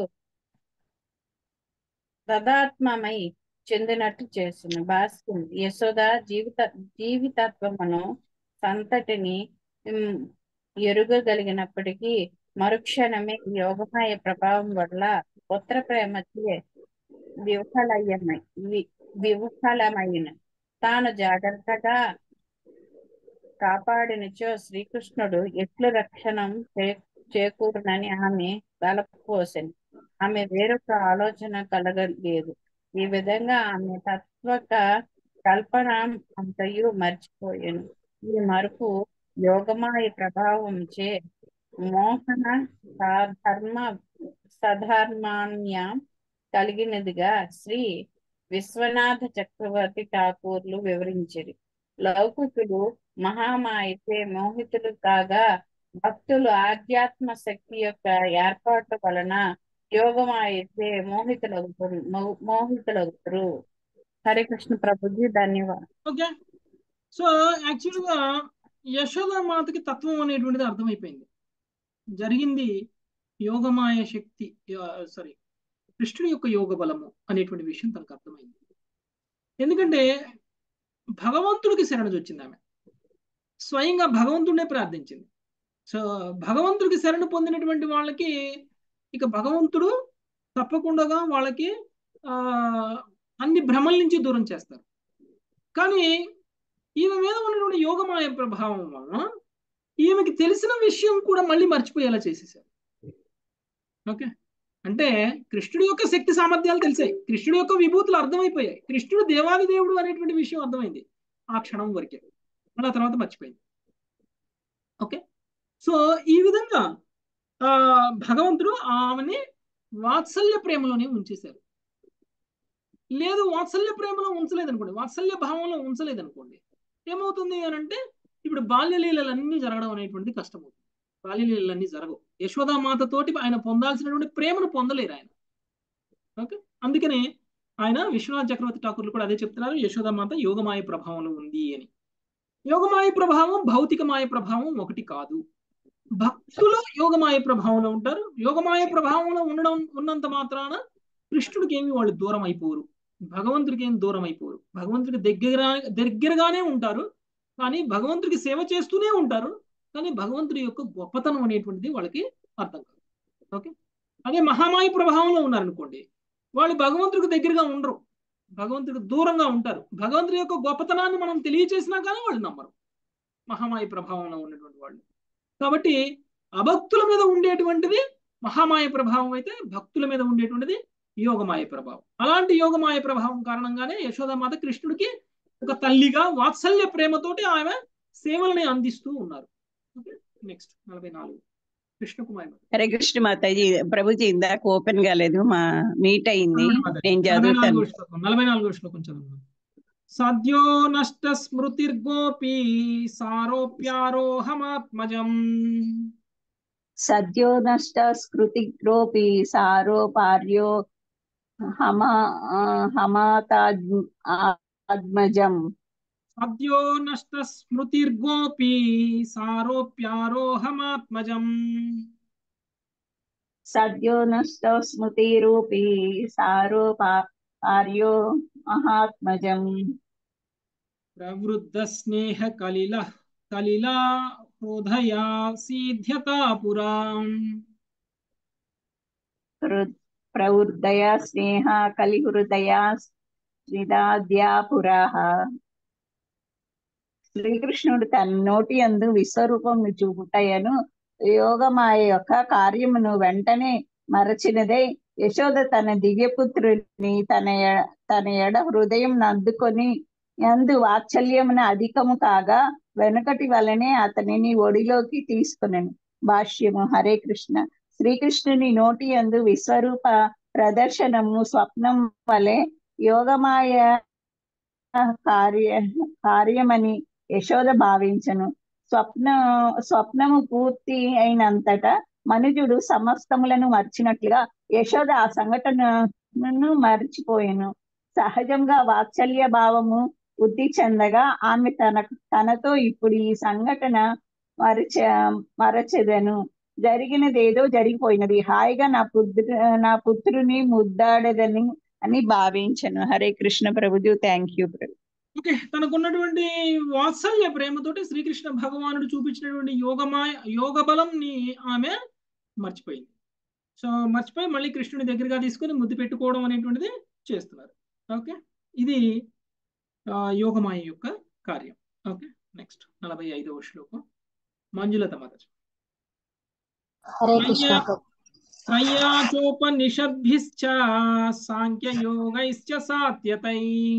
తదాత్మమై చెందినట్టు చేస్తుంది భాస్కర్ యశోద జీవిత జీవితత్వమును సంతటిని ఉమ్, ఎరుగగలిగినప్పటికీ మరుక్షణమే యోగమాయ ప్రభావం వల్ల పుత్ర ప్రేమచే విఫలమై వి- విఫలమైన తాను జాగ్రత్తగా కాపాడినచో శ్రీకృష్ణుడు ఎట్లు రక్షణం చే- చేకూరునని ఆమె బలపోసెను ఆమె వేరొక ఆలోచన కలగలేదు ఈ విధంగా ఆమె తత్వక కల్పన అంతయు మర్చిపోయాను ఈ మరుపు యోగమాయ ప్రభావం చే మోహన సాధర్మ సధర్మాన్య కలిగినదిగా శ్రీ విశ్వనాథ చక్రవర్తి ఠాకూర్లు వివరించారు లౌకికులు మహామాయచే మోహితులు కాగా భక్తులు ఆధ్యాత్మ శక్తి యొక్క ఏర్పాటు వలన యోగమాయచే మోహితులగుతారు మోహితులగుతారు హరే కృష్ణ ప్రభుజీ ధన్యవాదాలు ఓకే సో యాక్చువల్గా యశోద మాతకి తత్వం అనేటువంటిది అర్థమైపోయింది జరిగింది యోగమాయ శక్తి సారీ కృష్ణుడి యొక్క యోగ బలము అనేటువంటి విషయం తనకు అర్థమైంది ఎందుకంటే భగవంతుడికి శరణు వచ్చింది ఆమె స్వయంగా భగవంతుడే ప్రార్థించింది సో భగవంతుడికి శరణు పొందినటువంటి వాళ్ళకి ఇక భగవంతుడు తప్పకుండా వాళ్ళకి ఆ అన్ని భ్రమల నుంచి దూరం చేస్తారు కానీ ఈమె మీద ఉన్నటువంటి యోగమాయ ప్రభావం వలన ఈమెకి తెలిసిన విషయం కూడా మళ్ళీ మర్చిపోయేలా చేసేసారు ఓకే అంటే కృష్ణుడి యొక్క శక్తి సామర్థ్యాలు తెలిసాయి కృష్ణుడి యొక్క విభూతులు అర్థమైపోయాయి కృష్ణుడు దేవాది దేవుడు అనేటువంటి విషయం అర్థమైంది ఆ క్షణం వరకే మళ్ళీ ఆ తర్వాత మర్చిపోయింది ఓకే సో ఈ విధంగా ఆ భగవంతుడు ఆమెని వాత్సల్య ప్రేమలోనే ఉంచేశారు లేదు వాత్సల్య ప్రేమలో ఉంచలేదు అనుకోండి వాత్సల్య భావంలో ఉంచలేదు అనుకోండి ఏమవుతుంది అని అంటే ఇప్పుడు బాల్యలీలలన్నీ జరగడం అనేటువంటిది కష్టమవుతుంది బాల్యలీలన్నీ జరగవు యశోదామాతతోటి ఆయన పొందాల్సినటువంటి ప్రేమను పొందలేరు ఆయన ఓకే అందుకనే ఆయన విశ్వనాథ్ చక్రవర్తి ఠాకూర్లు కూడా అదే చెప్తున్నారు యశోదామాత యోగమాయ ప్రభావంలో ఉంది అని యోగమాయ ప్రభావం భౌతికమాయ ప్రభావం ఒకటి కాదు భక్తులు యోగమాయ ప్రభావంలో ఉంటారు యోగమాయ ప్రభావంలో ఉండడం ఉన్నంత మాత్రాన కృష్ణుడికి ఏమి వాళ్ళు దూరం అయిపోరు భగవంతుడికి ఏం దూరం అయిపోరు భగవంతుడికి దగ్గర దగ్గరగానే ఉంటారు కానీ భగవంతుడికి సేవ చేస్తూనే ఉంటారు కానీ భగవంతుడి యొక్క గొప్పతనం అనేటువంటిది వాళ్ళకి అర్థం కాదు ఓకే అదే మహామాయ ప్రభావంలో ఉన్నారనుకోండి వాళ్ళు భగవంతుడికి దగ్గరగా ఉండరు భగవంతుడికి దూరంగా ఉంటారు భగవంతుడి యొక్క గొప్పతనాన్ని మనం తెలియచేసినా కానీ వాళ్ళు నమ్మరు మహామాయ ప్రభావంలో ఉన్నటువంటి వాళ్ళు కాబట్టి అభక్తుల మీద ఉండేటువంటిది మహామాయ ప్రభావం అయితే భక్తుల మీద ఉండేటువంటిది యోగమాయ ప్రభావం అలాంటి యోగమాయ ప్రభావం కారణంగానే యశోదామాత కృష్ణుడికి ఒక తల్లిగా వాత్సల్య ప్రేమతోటి ఆమె సేవల్ని అందిస్తూ ఉన్నారు ఓకే నెక్స్ట్ నలభై నాలుగు కృష్ణకుమారి హరే కృష్ణ మాతాజీ ప్రభుజీ ఇందాక ఓపెన్ కాలేదు మా మీట్ అయింది నేను నలభై చదువుతాను నాలుగో శ్లోకం నలభై నాలుగో శ్లోకం చదువు సద్యో నష్ట స్మృతిర్గోపి సారోప్యారోహమాత్మజం సద్యో నష్ట స్కృతి గ్రోపి సారోపార్యో హమ హమాతాత్మజం సద్యో నష్ట స్మృతిర్గోపి సారోప్యారోహమాత్మజం సద్యో నష్ట స్మృతి రూపి సారోపార్యో మహాత్మజం ప్రవృద్ధ స్నేహ కలిల కలిలా హృదయా సీధ్యతా పురాం హృ- ప్రవృద్ధయ స్నేహ కలిహృదయ శ్రీదాద్యాపురాహ శ్రీకృష్ణుడు తన నోటి అందు విశ్వరూపం చూపుటయను యోగమాయ యొక్క కార్యమును వెంటనే మరచినదే యశోద తన దివ్యపుత్రుని తన ఎ- తన ఎడ హృదయం నందుకొని యందు వాత్సల్యమున అధికము కాగా వెనుకటి వలనే అతనిని ఒడిలోకి తీసుకునను భాష్యము హరే కృష్ణ శ్రీకృష్ణుని నోటి యందు విశ్వరూప ప్రదర్శనము స్వప్నం వలె యోగమాయ కార్య కార్యమని యశోద భావించను స్వప్న స్వప్నము పూర్తి అయినంతట మనుజుడు సమస్తములను మర్చినట్లుగా యశోద ఆ సంఘటనను మర్చిపోయెను సహజంగా వాత్సల్య భావము వృద్ధి చెందగా ఆమె తన తనతో ఇప్పుడు ఈ సంఘటన మరచ మరచెదను జరిగినదేదో జరిగిపోయినది హాయిగా నా పుత్రు నా పుత్రుని ముద్దాడదని అని భావించను Hare Krishna Prabhuji thank you Prabhu okay తనకున్నటువంటి వాత్సల్య ప్రేమతోటి శ్రీకృష్ణ భగవానుడు చూపించినటువంటి యోగమాయ యోగ బలంని ఆమె మర్చిపోయింది సో మర్చిపోయి మళ్ళీ కృష్ణుని దగ్గరగా తీసుకొని ముద్దు పెట్టుకోవడం అనేటువంటిది చేస్తున్నారు ఓకే ఇది ఆ, యోగమాయ యొక్క కార్యం ఓకే నెక్స్ట్ నలభై ఐదవ శ్లోకం మంజులత మాత హరే కృష్ణ త్రయ్యా ప్రభు. త్రయ్యాచోపనిషద్భిశ్చ సాంఖ్యయోగైశ్చ సాత్యతై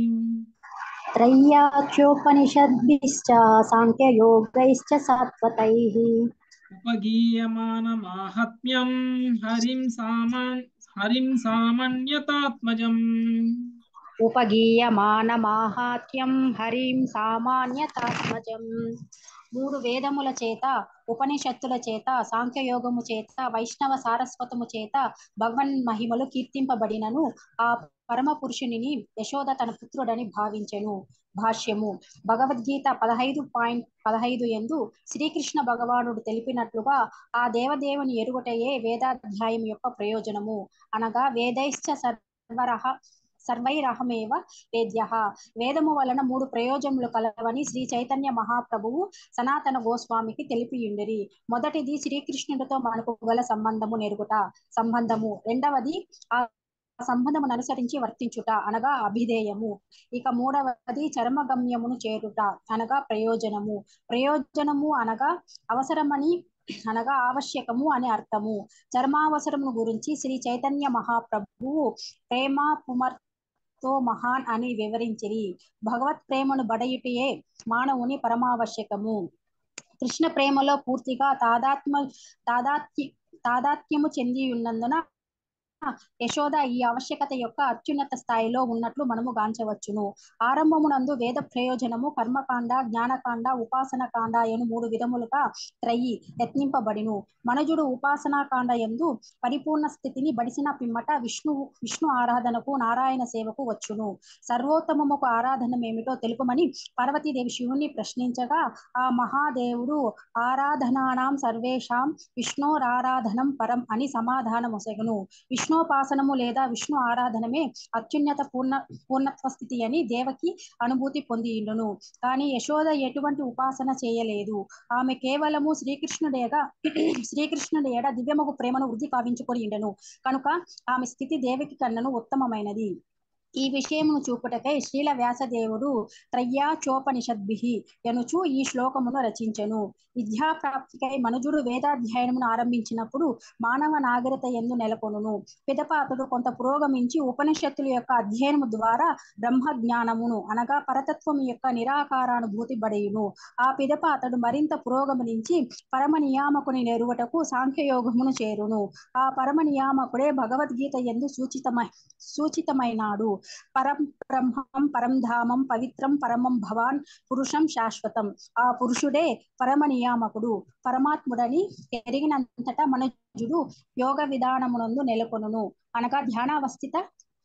త్రయ్యాచోపనిషద్భిశ్చ సాంఖ్యయోగైశ్చ సాత్వతైః ఉపగీయమానమాహాత్మ్యం హరిం సామాన్ హరిం సామాన్యతాత్మజం ఉపగీయమానమాహాత్యం హరిం సామాన్యతాత్మజం మూడు వేదముల చేత ఉపనిషత్తుల చేత సాంఖ్యయోగము చేత వైష్ణవ సారస్వతము చేత భగవన్ మహిమలు కీర్తింపబడినను ఆ పరమ పురుషునిని యశోద తన పుత్రుడని భావించెను భాష్యము భగవద్గీత పదహైదు పాయింట్ పదహైదు ఎందు శ్రీకృష్ణ భగవానుడు తెలిపినట్లుగా ఆ దేవదేవుని ఎరుగటయే వేదాధ్యాయం యొక్క ప్రయోజనము అనగా వేదైశ్చ సర్వరహ సర్వైరహమేవ వేద్య వేదము వలన మూడు ప్రయోజనములు కలవని శ్రీ చైతన్య మహాప్రభువు సనాతన గోస్వామికి తెలిపియుండిరి మొదటిది శ్రీకృష్ణుడితో మనకు గల సంబంధము నెరుగుట సంబంధము రెండవది ఆ సంబంధమును అనుసరించి వర్తించుట అనగా అభిధేయము ఇక మూడవది చరమగమ్యమును చేరుట అనగా ప్రయోజనము ప్రయోజనము అనగా అవసరమని అనగా ఆవశ్యకము అని అర్థము చర్మావసరమును గురించి శ్రీ చైతన్య మహాప్రభువు ప్రేమ పుమర్తో మహాన్ అని వివరించిరి భగవత్ ప్రేమను బడయుటయే మానవుని పరమావశ్యకము కృష్ణ ప్రేమలో పూర్తిగా తాదాత్మ తాదాత్య తాదాత్మ్యము చెంది ఉన్నందున యశోద ఈ ఆవశ్యకత యొక్క అత్యున్నత స్థాయిలో ఉన్నట్లు మనము గాంచవచ్చును ఆరంభమునందు వేద ప్రయోజనము కర్మకాండ జ్ఞానకాండ ఉపాసన కాండ ఎను మూడు విధములుగా త్రయి యత్నింపబడిను మనుజుడు ఉపాసనా కాండ ఎందు పరిపూర్ణ స్థితిని బడిసిన పిమ్మట విష్ణు విష్ణు ఆరాధనకు నారాయణ సేవకు వచ్చును సర్వోత్తమముకు ఆరాధనమేమిటో తెలుపమని పార్వతీదేవి శివుని ప్రశ్నించగా ఆ మహాదేవుడు ఆరాధనానాం సర్వేషాం విష్ణోరారాధనం పరం అని సమాధానమొసగును విష్ణోపాసనము లేదా విష్ణు ఆరాధనమే అత్యున్నత పూర్ణ పూర్ణత్వ స్థితి అని దేవకి అనుభూతి పొందిండును కానీ యశోద ఎటువంటి ఉపాసన చేయలేదు ఆమె కేవలము శ్రీకృష్ణుడేగా శ్రీకృష్ణుడి ఏడ దివ్యమగు ప్రేమను వృద్ధి కావించుకొని ఉండెను కనుక ఆమె స్థితి దేవకి కన్నను ఉత్తమమైనది ఈ విషయమును చూపుటకై శ్రీల వ్యాసదేవుడు త్రయ్యాచోపనిషద్భి ఎనుచు ఈ శ్లోకమును రచించెను విద్యాప్రాప్తికై మనుజుడు వేదాధ్యయనమును ఆరంభించినప్పుడు మానవ నాగరికత ఎందు నెలకొనును పిదప అతడు కొంత పురోగమించి ఉపనిషత్తుల యొక్క అధ్యయనము ద్వారా బ్రహ్మ జ్ఞానమును అనగా పరతత్వము యొక్క నిరాకారానుభూతి బడయును ఆ పిదప అతడు మరింత పురోగమనించి పరమ నియామకుని నెరువటకు సాంఖ్యయోగమును చేరును ఆ పరమ నియామకుడే భగవద్గీత ఎందు సూచితమై సూచితమైనాడు పరం బ్రహ్మం పరం ధామం పవిత్రం పరమం భవాన్ పురుషం శాశ్వతం ఆ పురుషుడే పరమ నియామకుడు పరమాత్ముడని ఎరిగినంతటా మనుజుడు యోగ విధానమునందు నెలకొనును అనగా ధ్యానావస్థిత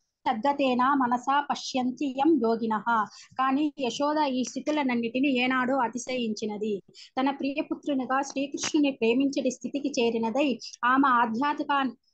తద్గతేన మనసా పశ్యంతి యం యోగిన కానీ యశోద ఈ స్థితులనన్నిటిని ఏనాడో అతిశయించినది తన ప్రియపుత్రునిగా శ్రీకృష్ణుని ప్రేమించడి స్థితికి చేరినదై ఆమె ఆధ్యాత్మిక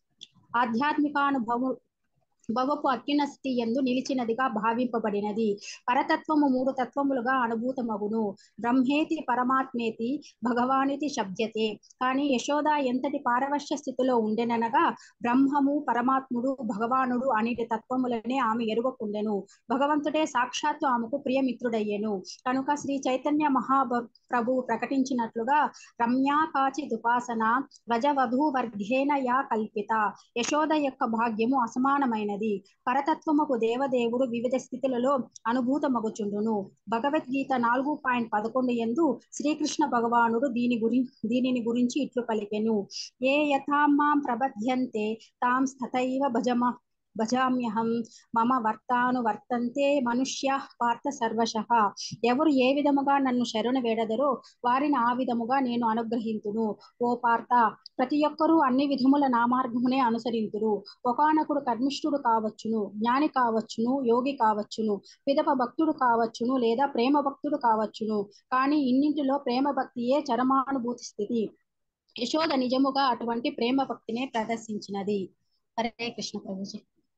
ఆధ్యాత్మికానుభవ భవపు అత్యున్న స్థితి ఎందు నిలిచినదిగా భావింపబడినది పరతత్వము మూడు తత్వములుగా అనుభూతమగును బ్రహ్మేతి పరమాత్మేతి భగవానితి శబ్దతే కానీ యశోద ఎంతటి పారవశ్య స్థితిలో ఉండెననగా బ్రహ్మము పరమాత్ముడు భగవానుడు అనేటి తత్వములనే ఆమె ఎరుగకుండెను భగవంతుడే సాక్షాత్తు ఆమెకు ప్రియమిత్రుడయ్యెను కనుక శ్రీ చైతన్య మహాభ ప్రభు ప్రకటించినట్లుగా రమ్యా కాచిదుపాసన వ్రజవధూవర్గేన యా కల్పిత యశోద యొక్క భాగ్యము అసమానమైనది పరతత్వముకు దేవదేవుడు వివిధ స్థితులలో అనుభూతమగుచుండును భగవద్గీత నాలుగు పాయింట్ పదకొండు ఎందు శ్రీకృష్ణ భగవానుడు దీని గురి దీనిని గురించి ఇట్లు పలికెను ఏ యథామాం ప్రబధ్యంతే తాం స్థతైవ భజమ భజామ్యహం మమ వర్తాను వర్తంతే మనుష్య పార్థ సర్వశః ఎవరు ఏ విధముగా నన్ను శరణు వేడదరో వారిని ఆ విధముగా నేను అనుగ్రహింతును ఓ పార్థ ప్రతి ఒక్కరూ అన్ని విధముల నా మార్గమునే అనుసరింతురు ఒకనొకడు కర్మిష్ఠుడు కావచ్చును జ్ఞాని కావచ్చును యోగి కావచ్చును పిదప భక్తుడు కావచ్చును లేదా ప్రేమ భక్తుడు కావచ్చును కానీ ఇన్నింటిలో ప్రేమ భక్తియే చరమానుభూతి స్థితి యశోద నిజముగా అటువంటి ప్రేమ భక్తినే ప్రదర్శించినది హరే కృష్ణ ప్రభుజీ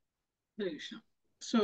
హరే కృష్ణ సో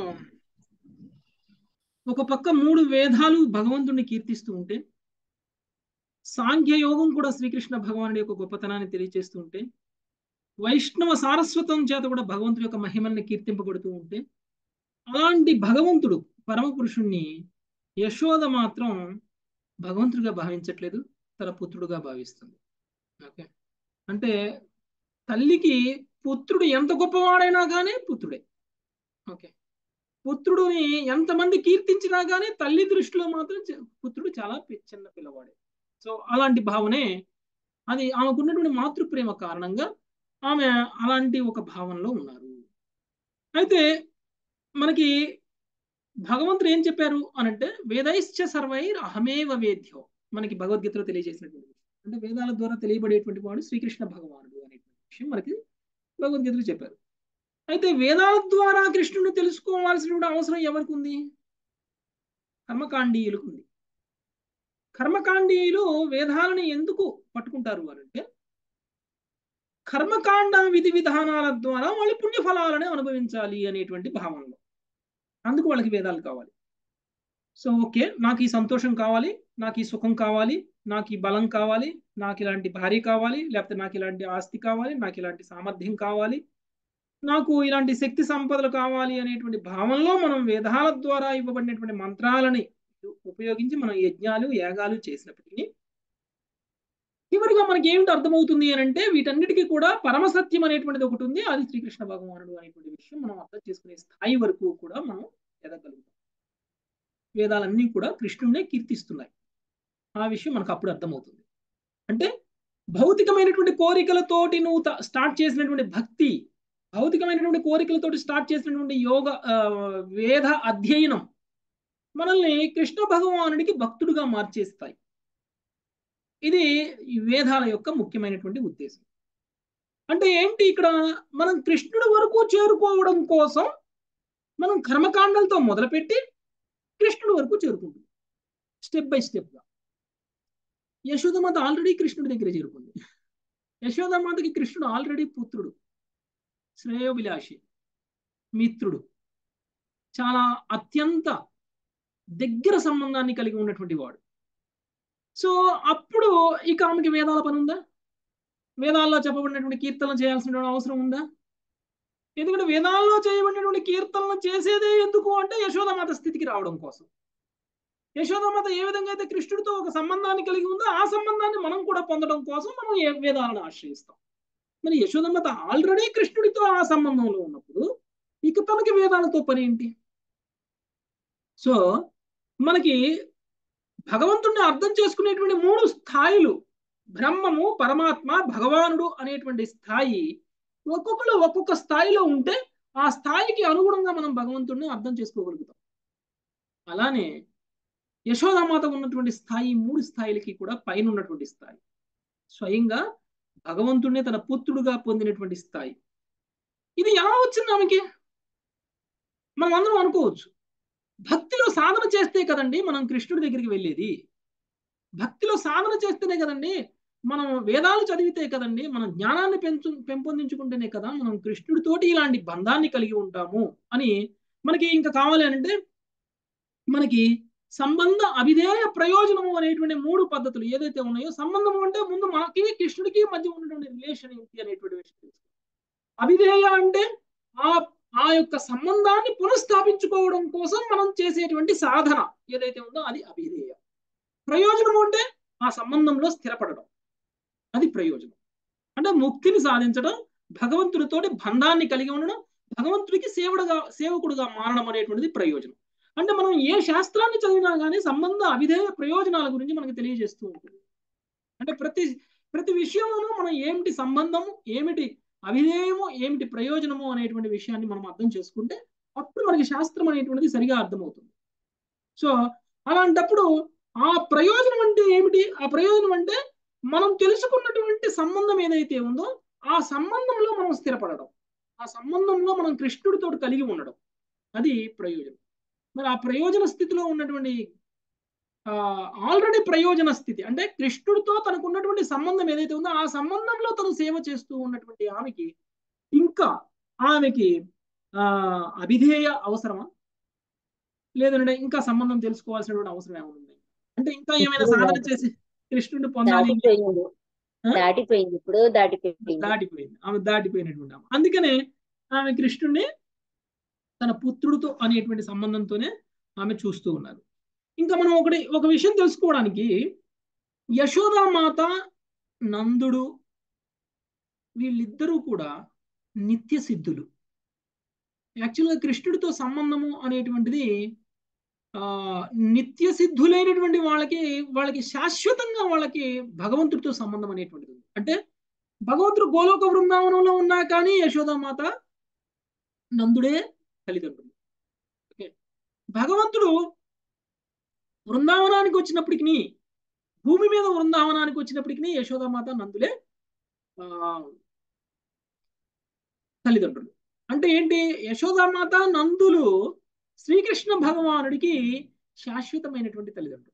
ఒక పక్క మూడు వేదాలు భగవంతుడిని కీర్తిస్తూ ఉంటే సాంఖ్యయోగం కూడా శ్రీకృష్ణ భగవానుడి యొక్క గొప్పతనాన్ని తెలియజేస్తూ ఉంటే వైష్ణవ సారస్వతం చేత కూడా భగవంతుడి యొక్క మహిమల్ని కీర్తింపబడుతూ ఉంటే అలాంటి భగవంతుడు పరమ పురుషుణ్ణి యశోద మాత్రం భగవంతుడిగా భావించట్లేదు తన పుత్రుడుగా భావిస్తుంది ఓకే అంటే తల్లికి పుత్రుడు ఎంత గొప్పవాడైనా కానీ పుత్రుడే ఓకే పుత్రుడిని ఎంతమంది కీర్తించినా కానీ తల్లి దృష్టిలో మాత్రం చి- పుత్రుడు చాలా పి- చిన్న పిల్లవాడే సో అలాంటి భావనే అది ఆమెకున్నటువంటి మాతృప్రేమ కారణంగా ఆమె అలాంటి ఒక భావనలో ఉన్నారు అయితే మనకి భగవంతుడు ఏం చెప్పారు అనంటే వేదైశ్చ సర్వైర్ అహమేవ వేద్యో మనకి భగవద్గీతలో తెలియజేసినటువంటి విషయం అంటే వేదాల ద్వారా తెలియబడేటువంటి వాడు శ్రీకృష్ణ భగవానుడు అనేటువంటి విషయం మనకి భగవద్గీతలో చెప్పారు అయితే వేదాల ద్వారా కృష్ణుడు తెలుసుకోవాల్సినటువంటి అవసరం ఎవరికి ఉంది కర్మకాండీయులకు ఉంది కర్మకాండీయులు వేదాలను ఎందుకు పట్టుకుంటారు అంటే కర్మకాండ విధి విధానాల ద్వారా వాళ్ళు పుణ్యఫలాలను అనుభవించాలి అనేటువంటి భావనలో అందుకు వాళ్ళకి వేదాలు కావాలి సో ఓకే నాకు ఈ సంతోషం కావాలి నాకు ఈ సుఖం కావాలి నాకు ఈ బలం కావాలి నాకు ఇలాంటి భార్య కావాలి లేకపోతే నాకు ఇలాంటి ఆస్తి కావాలి నాకు ఇలాంటి సామర్థ్యం కావాలి నాకు ఇలాంటి శక్తి సంపదలు కావాలి అనేటువంటి భావనలో మనం వేదాల ద్వారా ఇవ్వబడినటువంటి మంత్రాలని ఉపయోగించి మనం యజ్ఞాలు యాగాలు చేసినప్పటికీ చివరిగా మనకి ఏమిటి అర్థమవుతుంది అని అంటే వీటన్నిటికీ కూడా పరమసత్యం అనేటువంటిది ఒకటి ఉంది అది శ్రీకృష్ణ భగవానుడు అనేటువంటి విషయం మనం అర్థం చేసుకునే స్థాయి వరకు కూడా మనం ఎదగలుగుతాం వేదాలన్నీ కూడా కృష్ణుడినే కీర్తిస్తున్నాయి ఆ విషయం మనకు అప్పుడు అర్థమవుతుంది అంటే భౌతికమైనటువంటి కోరికలతోటి నువ్వు త- స్టార్ట్ చేసినటువంటి భక్తి భౌతికమైనటువంటి కోరికలతోటి స్టార్ట్ చేసినటువంటి యోగ ఆ, వేద అధ్యయనం మనల్ని కృష్ణ భగవానుడికి భక్తుడుగా మార్చేస్తాయి ఇది ఈ వేదాల యొక్క ముఖ్యమైనటువంటి ఉద్దేశం అంటే ఏంటి ఇక్కడ మనం కృష్ణుడి వరకు చేరుకోవడం కోసం మనం కర్మకాండలతో మొదలుపెట్టి కృష్ణుడి వరకు చేరుకుంటుంది స్టెప్ బై స్టెప్ గా యశోదమాత ఆల్రెడీ కృష్ణుడి దగ్గర చేరుకుంది యశోదమాతకి కృష్ణుడు ఆల్రెడీ పుత్రుడు శ్రేయోభిలాషి మిత్రుడు చాలా అత్యంత దగ్గర సంబంధాన్ని కలిగి ఉన్నటువంటి వాడు సో అప్పుడు ఇక ఆమెకి వేదాల పని ఉందా వేదాల్లో చెప్పబడినటువంటి కీర్తనలు చేయాల్సిన అవసరం ఉందా ఎందుకంటే వేదాల్లో చేయబడినటువంటి కీర్తనలు చేసేదే ఎందుకు అంటే యశోదమాత స్థితికి రావడం కోసం యశోదమాత ఏ విధంగా అయితే కృష్ణుడితో ఒక సంబంధాన్ని కలిగి ఉందో ఆ సంబంధాన్ని మనం కూడా పొందడం కోసం మనం ఏ వేదాలను ఆశ్రయిస్తాం మరి యశోదమాత ఆల్రెడీ కృష్ణుడితో ఆ సంబంధంలో ఉన్నప్పుడు ఇక తనకి వేదాలతో పని ఏంటి సో మనకి భగవంతుడిని అర్థం చేసుకునేటువంటి మూడు స్థాయిలు బ్రహ్మము పరమాత్మ భగవానుడు అనేటువంటి స్థాయి ఒక్కొక్కరు ఒక్కొక్క స్థాయిలో ఉంటే ఆ స్థాయికి అనుగుణంగా మనం భగవంతుడిని అర్థం చేసుకోగలుగుతాం అలానే యశోదామాత ఉన్నటువంటి స్థాయి మూడు స్థాయిలకి కూడా పైన ఉన్నటువంటి స్థాయి స్వయంగా భగవంతుడినే తన పుత్రుడుగా పొందినటువంటి స్థాయి ఇది ఎలా వచ్చింది ఆమెకి మనం అందరం అనుకోవచ్చు భక్తిలో సాధన చేస్తే కదండి మనం కృష్ణుడి దగ్గరికి వెళ్ళేది భక్తిలో సాధన చేస్తేనే కదండి మనం వేదాలు చదివితే కదండి మనం జ్ఞానాన్ని పెంచు పెంపొందించుకుంటేనే కదా మనం కృష్ణుడితోటి ఇలాంటి బంధాన్ని కలిగి ఉంటాము అని మనకి ఇంకా కావాలి అంటే మనకి సంబంధ అవిధేయ ప్రయోజనము అనేటువంటి మూడు పద్ధతులు ఏదైతే ఉన్నాయో సంబంధము అంటే ముందు మనకి కృష్ణుడికి మధ్య ఉన్నటువంటి రిలేషన్ ఏంటి అనేటువంటి విషయం తెలుసు అవిధేయ అంటే ఆ ఆ యొక్క సంబంధాన్ని పునఃస్థాపించుకోవడం కోసం మనం చేసేటువంటి సాధన ఏదైతే ఉందో అది అవిధేయ ప్రయోజనం అంటే ఆ సంబంధంలో స్థిరపడడం అది ప్రయోజనం అంటే ముక్తిని సాధించడం భగవంతుడితోటి బంధాన్ని కలిగి ఉండడం భగవంతుడికి సేవడుగా సేవకుడుగా మారడం అనేటువంటిది ప్రయోజనం అంటే మనం ఏ శాస్త్రాన్ని చదివినా కానీ సంబంధ అవిధేయ ప్రయోజనాల గురించి మనకి తెలియజేస్తూ ఉంటుంది అంటే ప్రతి ప్రతి విషయంలోనూ మనం ఏమిటి సంబంధము ఏమిటి అవిధేయము ఏమిటి ప్రయోజనము అనేటువంటి విషయాన్ని మనం అర్థం చేసుకుంటే అప్పుడు మనకి శాస్త్రం అనేటువంటిది సరిగా అర్థమవుతుంది సో అలాంటప్పుడు ఆ ప్రయోజనం అంటే ఏమిటి ఆ ప్రయోజనం అంటే మనం తెలుసుకున్నటువంటి సంబంధం ఏదైతే ఉందో ఆ సంబంధంలో మనం స్థిరపడడం ఆ సంబంధంలో మనం కృష్ణుడితో కలిగి ఉండడం అది ప్రయోజనం మరి ఆ ప్రయోజన స్థితిలో ఉన్నటువంటి ఆల్రెడీ ప్రయోజన స్థితి అంటే కృష్ణుడితో తనకు ఉన్నటువంటి సంబంధం ఏదైతే ఉందో ఆ సంబంధంలో తను సేవ చేస్తూ ఉన్నటువంటి ఆమెకి ఇంకా ఆమెకి ఆ అవిధేయ అవసరమా లేదంటే ఇంకా సంబంధం తెలుసుకోవాల్సినటువంటి అవసరం ఏమైనా అంటే ఇంకా ఏమైనా సాధన చేసి కృష్ణుడిని పొందాలి దాటిపోయింది దాటిపోయింది ఇప్పుడు దాటిపోయింది దాటిపోయింది ఆమె దాటిపోయినటువంటి ఆమె అందుకనే ఆమె కృష్ణుడిని తన పుత్రుడితో అనేటువంటి సంబంధంతోనే ఆమె చూస్తూ ఉన్నారు ఇంకా మనం ఒకటి ఒక విషయం తెలుసుకోవడానికి యశోదామాత నందుడు వీళ్ళిద్దరూ కూడా నిత్య సిద్ధులు యాక్చువల్గా కృష్ణుడితో సంబంధము అనేటువంటిది ఆ నిత్య సిద్ధులైనటువంటి వాళ్ళకి వాళ్ళకి శాశ్వతంగా వాళ్ళకి భగవంతుడితో సంబంధం అనేటువంటిది ఉంది అంటే భగవంతుడు గోలోక బృందావనంలో ఉన్నా కానీ యశోదామాత నందుడే తల్లిదండ్రులు ఓకే భగవంతుడు బృందావనానికి వచ్చినప్పటికి భూమి మీద బృందావనానికి వచ్చినప్పటికి యశోదామాత నందులే ఆ తల్లిదండ్రులు అంటే ఏంటి యశోదామాత నందులు శ్రీకృష్ణ భగవానుడికి శాశ్వతమైనటువంటి తల్లిదండ్రులు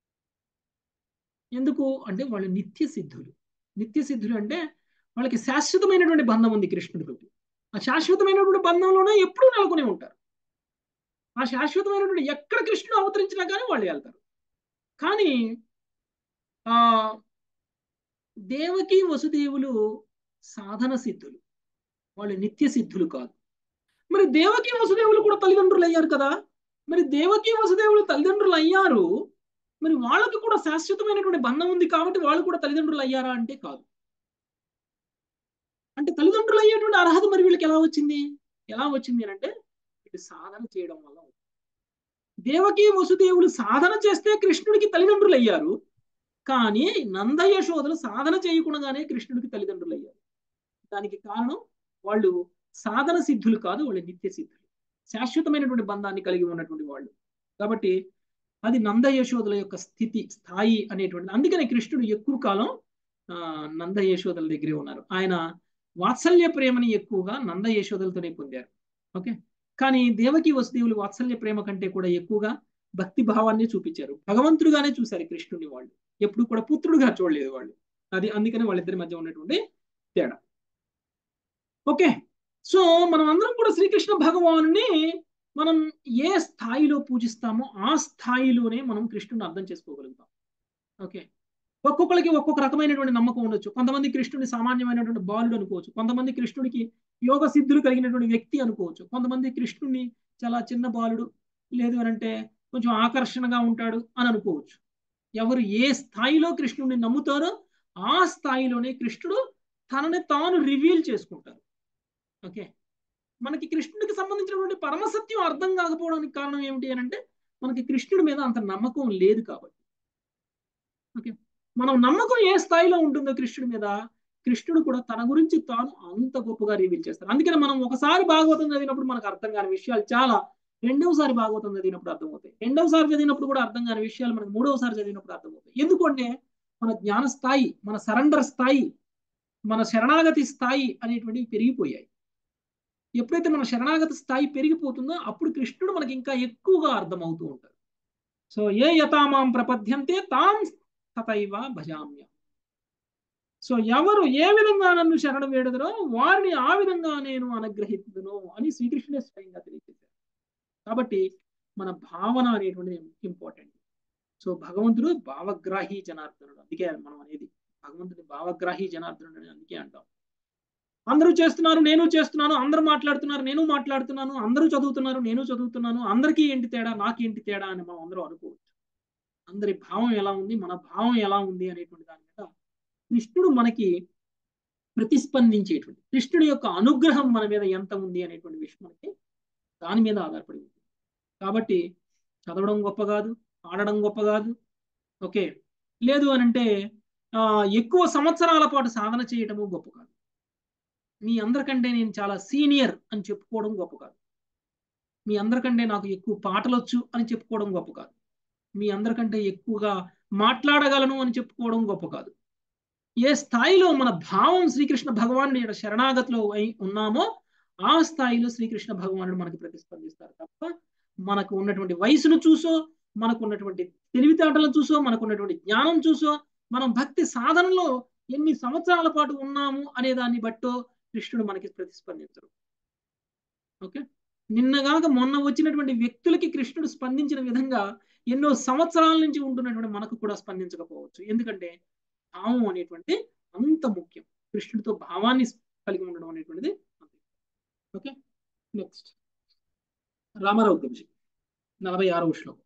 ఎందుకు అంటే వాళ్ళు నిత్య సిద్ధులు నిత్య సిద్ధులు అంటే వాళ్ళకి శాశ్వతమైనటువంటి బంధం ఉంది కృష్ణుడితోటి ఆ శాశ్వతమైనటువంటి బంధంలోనే ఎప్పుడూ నెలకొని ఉంటారు ఆ శాశ్వతమైనటువంటి ఎక్కడ కృష్ణుడు అవతరించినా కానీ వాళ్ళు వెళ్తారు కానీ ఆ దేవకి వసుదేవులు సాధన సిద్ధులు వాళ్ళు నిత్య సిద్ధులు కాదు మరి దేవకి వసుదేవులు కూడా తల్లిదండ్రులు అయ్యారు కదా మరి దేవకి వసుదేవులు తల్లిదండ్రులు అయ్యారు మరి వాళ్ళకి కూడా శాశ్వతమైనటువంటి బంధం ఉంది కాబట్టి వాళ్ళు కూడా తల్లిదండ్రులు అయ్యారా అంటే కాదు అంటే తల్లిదండ్రులు అయ్యేటువంటి అర్హత మరి వీళ్ళకి ఎలా వచ్చింది ఎలా వచ్చింది అని అంటే వీళ్ళు సాధన చేయడం వల్ల దేవకి వసుదేవులు సాధన చేస్తే కృష్ణుడికి తల్లిదండ్రులు అయ్యారు కానీ నందయశోదలు సాధన చేయకుండానే కృష్ణుడికి తల్లిదండ్రులు అయ్యారు దానికి కారణం వాళ్ళు సాధన సిద్ధులు కాదు వాళ్ళు నిత్య సిద్ధులు శాశ్వతమైనటువంటి బంధాన్ని కలిగి ఉన్నటువంటి వాళ్ళు కాబట్టి అది నంద యశోదల యొక్క స్థితి స్థాయి అనేటువంటి అందుకనే కృష్ణుడు ఎక్కువ కాలం ఆ నంద యశోదల దగ్గరే ఉన్నారు ఆయన వాత్సల్య ప్రేమని ఎక్కువగా నంద యశోదలతోనే పొందారు ఓకే కానీ దేవకి వసుదేవులు వాత్సల్య ప్రేమ కంటే కూడా ఎక్కువగా భక్తి భావాన్ని చూపించారు భగవంతుడుగానే చూశారు కృష్ణుడిని వాళ్ళు ఎప్పుడు కూడా పుత్రుడుగా చూడలేదు వాళ్ళు అది అందుకని వాళ్ళిద్దరి మధ్య ఉన్నటువంటి తేడా ఓకే సో మనం అందరం కూడా శ్రీకృష్ణ భగవానుని మనం ఏ స్థాయిలో పూజిస్తామో ఆ స్థాయిలోనే మనం కృష్ణుని అర్థం చేసుకోగలుగుతాం ఓకే ఒక్కొక్కరికి ఒక్కొక్క రకమైనటువంటి నమ్మకం ఉండొచ్చు కొంతమంది కృష్ణుని సామాన్యమైనటువంటి బాలుడు అనుకోవచ్చు కొంతమంది కృష్ణుడికి యోగ సిద్ధులు కలిగినటువంటి వ్యక్తి అనుకోవచ్చు కొంతమంది కృష్ణుడిని చాలా చిన్న బాలుడు లేదు అని అంటే కొంచెం ఆకర్షణగా ఉంటాడు అని అనుకోవచ్చు ఎవరు ఏ స్థాయిలో కృష్ణుడిని నమ్ముతారో ఆ స్థాయిలోనే కృష్ణుడు తనని తాను రివీల్ చేసుకుంటారు ఓకే మనకి కృష్ణుడికి సంబంధించినటువంటి పరమసత్యం అర్థం కాకపోవడానికి కారణం ఏమిటి అని అంటే మనకి కృష్ణుడి మీద అంత నమ్మకం లేదు కాబట్టి ఓకే మనం నమ్మకం ఏ స్థాయిలో ఉంటుందో కృష్ణుడి మీద కృష్ణుడు కూడా తన గురించి తాను అంత గొప్పగా రివీల్ చేస్తారు అందుకని మనం ఒకసారి భాగవతం చదివినప్పుడు మనకు అర్థం కాని విషయాలు చాలా రెండవసారి భాగవతం చదివినప్పుడు అర్థమవుతాయి రెండవసారి చదివినప్పుడు కూడా అర్థం కాని విషయాలు మనకు మూడవసారి చదివినప్పుడు అర్థమవుతాయి ఎందుకంటే మన జ్ఞాన స్థాయి మన సరెండర్ స్థాయి మన శరణాగతి స్థాయి అనేటువంటివి పెరిగిపోయాయి ఎప్పుడైతే మన శరణాగతి స్థాయి పెరిగిపోతుందో అప్పుడు కృష్ణుడు మనకి ఇంకా ఎక్కువగా అర్థమవుతూ ఉంటారు సో ఏ యథామాం ప్రపద్యంతే తాం తథైవ భజామ్య సో ఎవరు ఏ విధంగా నన్ను శరణం వేడదరో వారిని ఆ విధంగా నేను అనుగ్రహిస్తును అని శ్రీకృష్ణుడే స్వయంగా తెలియజేశారు కాబట్టి మన భావన అనేటువంటిది ఇంపార్టెంట్ సో భగవంతుడు భావగ్రాహి జనార్దనుడు అందుకే మనం అనేది భగవంతుడి భావగ్రాహి జనార్దనుడు అని అందుకే అంటాం అందరూ చేస్తున్నారు నేను చేస్తున్నాను అందరూ మాట్లాడుతున్నారు నేను మాట్లాడుతున్నాను అందరూ చదువుతున్నారు నేను చదువుతున్నాను అందరికీ ఏంటి తేడా నాకేంటి తేడా అని మనం అందరూ అనుకోవచ్చు అందరి భావం ఎలా ఉంది మన భావం ఎలా ఉంది అనేటువంటి దాని మీద కృష్ణుడు మనకి ప్రతిస్పందించేటువంటి కృష్ణుడి యొక్క అనుగ్రహం మన మీద ఎంత ఉంది అనేటువంటి విషయం మనకి దాని మీద ఆధారపడి ఉంది కాబట్టి చదవడం గొప్ప కాదు ఆడడం గొప్ప కాదు ఓకే లేదు అని అంటే ఎక్కువ సంవత్సరాల పాటు సాధన చేయటము గొప్ప కాదు మీ అందరికంటే నేను చాలా సీనియర్ అని చెప్పుకోవడం గొప్ప కాదు మీ అందరికంటే నాకు ఎక్కువ పాటలు వచ్చు అని చెప్పుకోవడం గొప్ప కాదు మీ అందరికంటే ఎక్కువగా మాట్లాడగలను అని చెప్పుకోవడం గొప్ప కాదు ఏ స్థాయిలో మన భావం శ్రీకృష్ణ భగవానుడి యొక్క శరణాగతిలో ఉన్నామో ఆ స్థాయిలో శ్రీకృష్ణ భగవానుడు మనకి ప్రతిస్పందిస్తారు తప్ప మనకు ఉన్నటువంటి వయసును చూసో మనకు ఉన్నటువంటి తెలివితేటలను చూసో మనకు ఉన్నటువంటి జ్ఞానం చూసో మనం భక్తి సాధనలో ఎన్ని సంవత్సరాల పాటు ఉన్నాము అనే దాన్ని బట్టో కృష్ణుడు మనకి ప్రతిస్పందించరు ఓకే నిన్నగాక మొన్న వచ్చినటువంటి వ్యక్తులకి కృష్ణుడు స్పందించిన విధంగా ఎన్నో సంవత్సరాల నుంచి ఉంటున్నటువంటి మనకు కూడా స్పందించకపోవచ్చు ఎందుకంటే భావం అనేటువంటి అంత ముఖ్యం కృష్ణుడితో భావాన్ని కలిగి ఉండడం అనేటువంటిది ఓకే నెక్స్ట్ రామారావు ప్రభుజీ నలభై ఆరవ శ్లోకం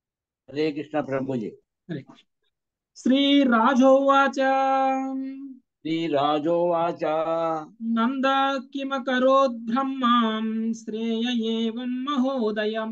హరే కృష్ణ ప్రభుజీ హరే కృష్ణ శ్రీ రాజోవాచ श्रीराजोवाच నంద కిమకరోద్ బ్రహ్మాం శ్రేయ ఏవం మహోదయం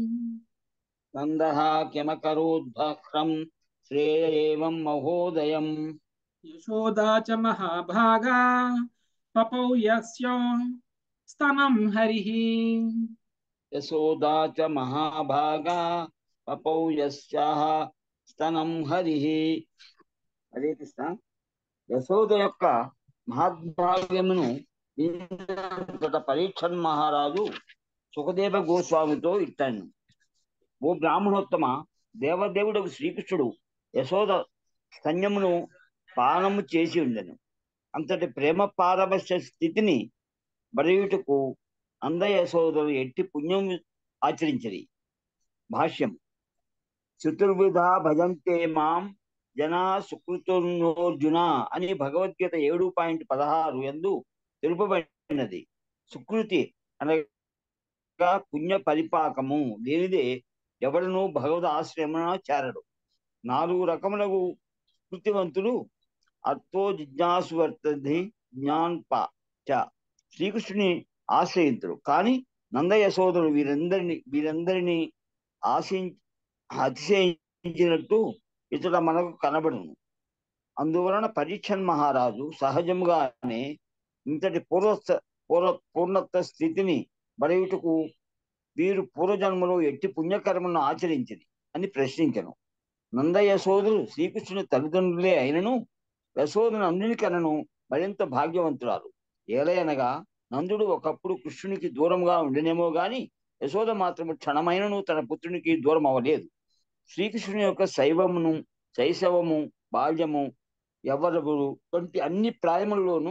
नन्दः किमकरोद्भक्रम् श्रेय एवं महोदयम् యశోదా చ మహాభాగా పపౌ యస్య స్తనం హరిః यशोदा च महाभागा पपौ यस्याः स्तनं हरिः హరే కృష్ణ యశోద యొక్క మహాభాగ్యమును వినినంతట పరీక్షణ్ మహారాజు సుఖదేవ గోస్వామితో ఇట్టాను ఓ బ్రాహ్మణోత్తమ దేవదేవుడు శ్రీకృష్ణుడు యశోద స్తన్యమును పానము చేసి ఉండెను అంతటి ప్రేమ పారవశ్య స్థితిని బరయుటకు అంద యశోదరు ఎట్టి పుణ్యం ఆచరించరి భాష్యం చతుర్విధ భజంతే మాం జనా సుకృతోర్జున అని భగవద్గీత ఏడు పాయింట్ పదహారు ఎందు తెలుపబడినది సుకృతి అనగా పుణ్య పరిపాకము దీనిదే ఎవడను భగవద్ ఆశ్రయమున చేరడు నాలుగు రకములకు కృతివంతులు అర్థో జిజ్ఞాసు వర్తది జ్ఞాన్ప చ శ్రీకృష్ణుని ఆశ్రయింతుడు కానీ నంద యశోదరు వీరందరిని వీరందరినీ ఆశి అతిశయించినట్టు ఇతడ మనకు కనబడును అందువలన పరీక్షన్ మహారాజు సహజంగానే ఇంతటి పూర్వ పూర్వ పూర్ణత్వ స్థితిని బడయుటకు వీరు పూర్వజన్మలో ఎట్టి పుణ్యకర్మను ఆచరించింది అని ప్రశ్నించను నంద యశోదులు శ్రీకృష్ణుని తల్లిదండ్రులే అయినను యశోద నందుని కనను మరింత భాగ్యవంతురాలు ఏలయనగా నందుడు ఒకప్పుడు కృష్ణునికి దూరంగా ఉండనేమో గాని యశోద మాత్రము క్షణమైనను తన పుత్రునికి దూరం అవ్వలేదు శ్రీకృష్ణుని యొక్క శైవమును శైశవము బాల్యము ఎవరగురు వంటి అన్ని ప్రాయముల్లోనూ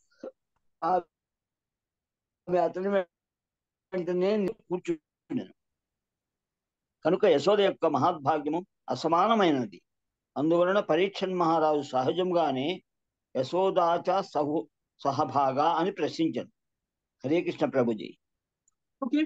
ఆమె అతని వెంటనే కూర్చుండెను కనుక యశోద యొక్క మహాద్భాగ్యము అసమానమైనది అందువలన పరీక్షన్ మహారాజు సహజంగానే యశోదాచ సహు సహభాగా అని ప్రశ్నించాను హరే కృష్ణ ప్రభుజీ ఓకే